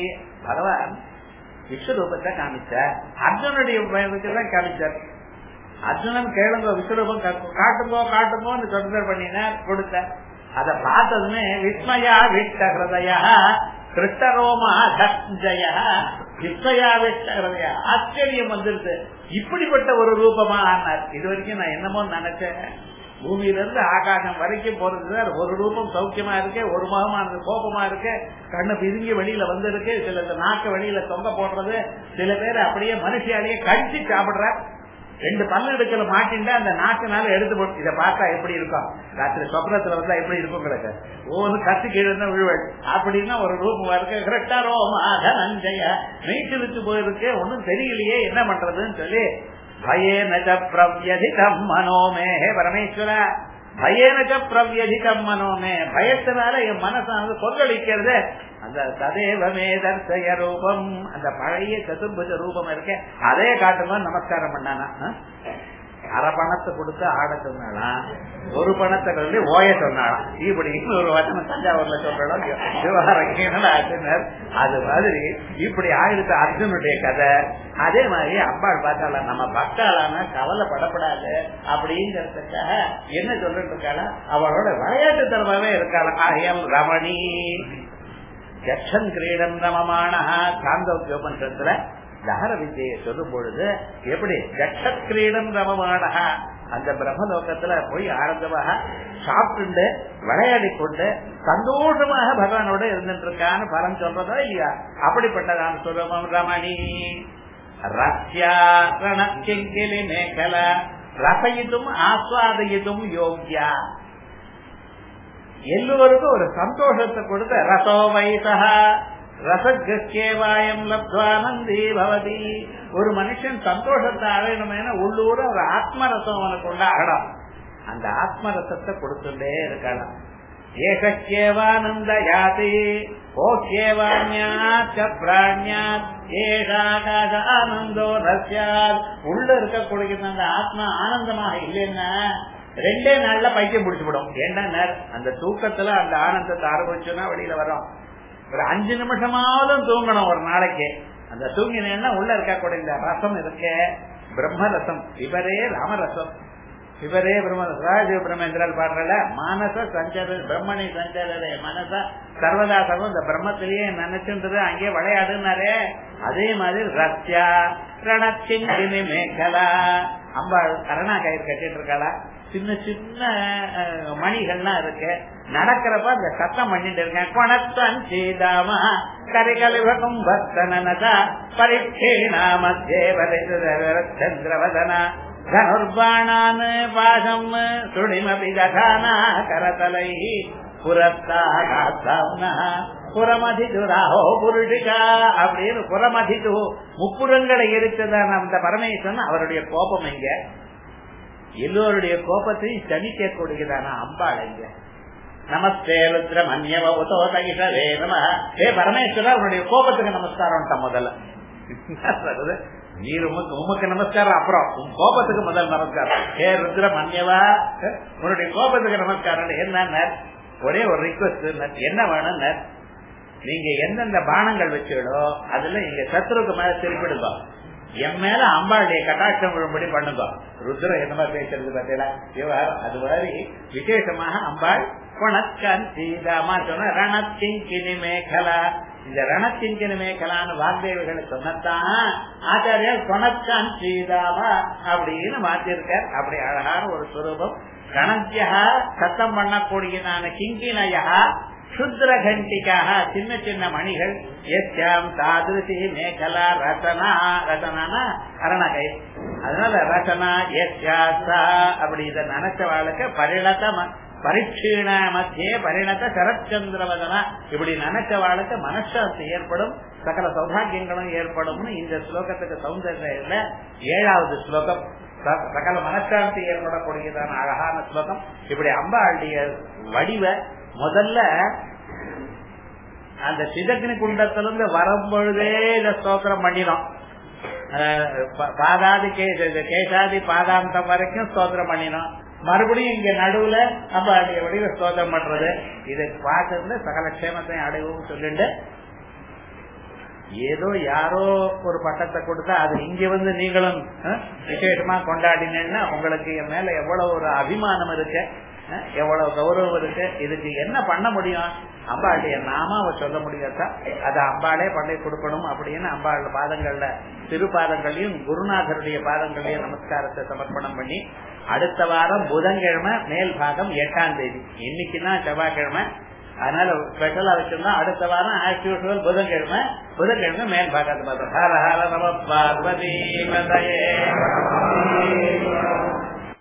[SPEAKER 1] பகவான் விஸ்வரூபத்தை காமிச்சார் அர்ஜுனுடைய தான் காமிச்சார் அர்ஜுனன் கேளுங்க விஸ்வரூபம் காட்டுங்கோ காட்டுங்கோன்னு சொல்றார் பண்ணினார் கொடுத்தார் அதை பார்த்ததுமே விஸ்மயா விட்ட ஹிருதயா கிருஷ்ணரோமா ஜய விஸ்மயா விட்ட ஹிருதயா ஆச்சரியம் வந்துருது இப்படிப்பட்ட ஒரு ரூபமா ஆனார் இது வரைக்கும் நான் என்னமோ நினைச்சேன் பூமியில இருந்து ஆகாசம் வரைக்கும் போறது சார் ஒரு ரூபம் சௌக்கியமா இருக்கு ஒரு முகமா இருக்கு கோபமா இருக்கு கண்ணு பிதுங்கி வெளியில வந்திருக்கு சில நாக்கு வெளியில தொங்க போடுறது சில பேர் அப்படியே மனுஷியாலேயே கடிச்சு சாப்பிடுற ரெண்டு பல்லு எடுக்கல மாட்டின்டா அந்த நாக்குனால எடுத்து போட்டு இதை பார்த்தா எப்படி இருக்கும் ராத்திரி சொப்னத்துல வந்தா எப்படி இருக்கும் கிடக்கு ஒவ்வொரு கத்து கீழே தான் விழுவல் அப்படின்னா ஒரு ரூபம் இருக்கு கிரட்டாரோ நஞ்சய நீச்சலுக்கு போயிருக்கு ஒன்னும் தெரியலையே என்ன பண்றதுன்னு சொல்லி பயேனச்ச பிரவ்யதிகம் மனோமே ஹே பரமேஸ்வர பயேனச்ச பிரவ்யதிகம் மனோமே பயத்தினால என் மனசானது கொந்தளிக்கிறது அந்த ததேவமே தர்சய ரூபம் அந்த பழைய சதுர்புஜ ரூபம் இருக்க அதே காட்டுங்க நமஸ்காரம் பண்ணானா அரை பணத்தை கொடுத்து ஆட சொன்னாலாம் ஒரு பணத்தை கல்வி ஓய சொன்னாலாம் இப்படின்னு ஒரு வச்சனம் தஞ்சாவூர்ல சொல்றோம் விவகாரம் ஆச்சுனர் அது மாதிரி இப்படி ஆயிடுச்சு அர்ஜுனுடைய கதை அதே மாதிரி அம்பாள் பார்த்தால நம்ம பக்தாளான கவலைப்படப்படாது அப்படிங்கறதுக்காக என்ன சொல்லிட்டு இருக்காளா அவளோட விளையாட்டு தரமாவே இருக்காளா ஆயம் ரமணி யக்ஷன் கிரீடம் ரமமான சாந்தோக்கியோபனிஷத்துல தகர வித்தியை சொல்லும் பொழுது எப்படி ஜக்ஷத் கிரீடம் ரமமானக அந்த பிரம்மலோகத்துல போய் ஆனந்தமாக சாப்பிட்டு விளையாடி கொண்டு சந்தோஷமாக பகவானோட இருந்துட்டு இருக்கான்னு பலம் சொல்றதா இல்லையா அப்படிப்பட்டதான் சொல்லுவோம் ரமணி ரஷ்யாரணி மேகல ரசயித்தும் ஆஸ்வாதயித்தும் யோக்கியா எல்லோருக்கும் ஒரு சந்தோஷத்தை கொடுத்த ரசோ வைசா ரசகேவாயம் லப்துவானந்தி பவதி ஒரு மனுஷன் சந்தோஷத்தை அடையணுமேனா உள்ளூர ஒரு ஆத்மரசம் அவனுக்கு உண்டாகலாம் அந்த ஆத்மரசத்தை கொடுத்துட்டே இருக்கலாம் ஏகேவானந்த யாதி ஓகேவான்யாத் பிராணியாத் ஏகாகாச ஆனந்தோ ரஸ்யாத் உள்ள இருக்கக்கூடிய அந்த ஆத்மா ஆனந்தமாக இல்லைன்னா ரெண்டே நாள்ல பைத்தியம் பிடிச்சுவிடும் ஏன்னா அந்த தூக்கத்துல அந்த ஆனந்தத்தை அனுபவிச்சோன்னா வெளியில வரும் ஒரு அஞ்சு நிமிஷமாவது தூங்கணும் ஒரு நாளைக்கு அந்த தூங்கினேன்னா உள்ள இருக்கக்கூடிய இந்த ரசம் இருக்க பிரம்ம ரசம் இவரே ராமரசம் இவரே பிரம்ம ராஜீவ் பிரம்மேந்திரல் பாடுறல மானச சஞ்சர பிரம்மணி சஞ்சரே மனச சர்வதா சர்வம் இந்த பிரம்மத்திலேயே நினைச்சுன்றது அங்கேயே விளையாடுனாரே அதே மாதிரி ரஷ்யா ரணச்சிங்கினி மேகலா அம்பாள் கரணா கயிறு கட்டிட்டு இருக்காளா சின்ன சின்ன மணிகள்லாம் இருக்கு நடக்கிறப்ப அந்த சத்தம் பண்ணிட்டு இருக்கேன் கொணத்தன் சீதாமா கரிகலிவகம் பக்தனதா பரீட்சேணா மத்தியே சந்திரவதனா தனுர்பாணான் பாசம் சுடிமபி ததானா கரதலை புரஸ்தான புறமதிது ராஹோ புருஷிகா அப்படின்னு புறமதிது முப்புறங்களை எரித்ததான அந்த பரமேஸ்வரன் அவருடைய கோபம் எங்க எல்லோருடைய கோபத்தையும் தணிக்கக்கூடியதான அம்பாள் எங்க நமஸ்தே ருத்ர மன்யவ உதோதகிஷரே நம ஏ பரமேஸ்வரா அவருடைய கோபத்துக்கு நமஸ்காரம் முதல்ல நீர் உமக்கு உமக்கு நமஸ்காரம் அப்புறம் உன் கோபத்துக்கு முதல் நமஸ்காரம் ஏ ருத்ர மன்யவா உன்னுடைய கோபத்துக்கு நமஸ்காரம் என்ன ஒரே ஒரு ரிக்வஸ்ட் என்ன வேணும் நீங்க எந்தெந்த பானங்கள் வச்சீங்களோ அதுல இங்க சத்ருக்கு மேல திருப்பிடுங்க என் மேல அம்பாளுடைய கட்டாட்சம் விழும்படி பண்ணுங்க ருத்ர என்ன மாதிரி பேசுறது பார்த்தீங்களா விவகாரம் அது மாதிரி விசேஷமாக அம்பாள் கொணக்கன் சீதாமா சொன்ன ரணத்திங்கினி மேகலா இந்த ரணத்திங்கினி மேகலான்னு வாக்தேவிகளை சொன்னதான் ஆச்சாரியர் கொணக்கன் சீதாவா அப்படின்னு மாத்திருக்கார் அப்படி அழகான ஒரு சுரூபம் கணத்தியா சத்தம் பண்ணக்கூடியதான கிங்கினயா சுத்ர கண்டிக்காக சின்ன சின்ன மணிகள் எஸ்யாம் தாதிருசி மேகலா ரசனா ரசனானா அரணகை அதனால ரசனா எஸ்யாசா அப்படி இதை நினைச்ச வாழ்க்கை பரிணத பரீட்சீண மத்தியே பரிணத சரச்சந்திரவதனா இப்படி நினைச்ச வாழ்க்கை மனசாந்தி ஏற்படும் சகல சௌபாகியங்களும் ஏற்படும் இந்த ஸ்லோகத்துக்கு சௌந்தர்யம் ஏழாவது ஸ்லோகம் சகல மனசாந்தி ஏற்படக்கூடியதான அழகான ஸ்லோகம் இப்படி அம்பாளுடைய வடிவ முதல்ல அந்த சிதக்னி குண்டத்திலிருந்து வரும்பொழுதே இத ஸ்தோத்திரம் பண்ணிடும் பாதாதி கேசாதி பாதாந்தம் வரைக்கும் ஸ்தோத்திரம் பண்ணினோம் மறுபடியும் இங்க நடுவுல அம்பாளுடைய வடிவ ஸ்தோத்திரம் பண்றது இதை பார்த்து சகல கஷேமத்தையும் அடைவும் சொல்லிட்டு ஏதோ யாரோ ஒரு பட்டத்தை கொடுத்தா அது இங்க வந்து நீங்களும் விசேஷமா கொண்டாடினேன்னா உங்களுக்கு என் மேல எவ்வளவு ஒரு அபிமானம் இருக்கு எவ்வளவு கௌரவம் இருக்கு இதுக்கு என்ன பண்ண முடியும் அம்பாளுடைய நாமாவை சொல்ல முடியாதா அதை அம்பாளே பண்ணி கொடுக்கணும் அப்படின்னு அம்பாள் பாதங்கள்ல திருப்பாதங்களையும் குருநாதருடைய பாதங்களையும் நமஸ்காரத்தை சமர்ப்பணம் பண்ணி அடுத்த வாரம் புதன்கிழமை மேல் பாகம் எட்டாம் தேதி இன்னைக்குதான் செவ்வாய்க்கிழமை அதனால ஸ்பெஷலா வச்சிருந்தா அடுத்த வாரம் ஆஸ் யூஸ்வல் புதன்கிழமை புதன்கிழமை மேல் பாகத்து பார்த்தோம் ஹர ஹர நம பார்வதி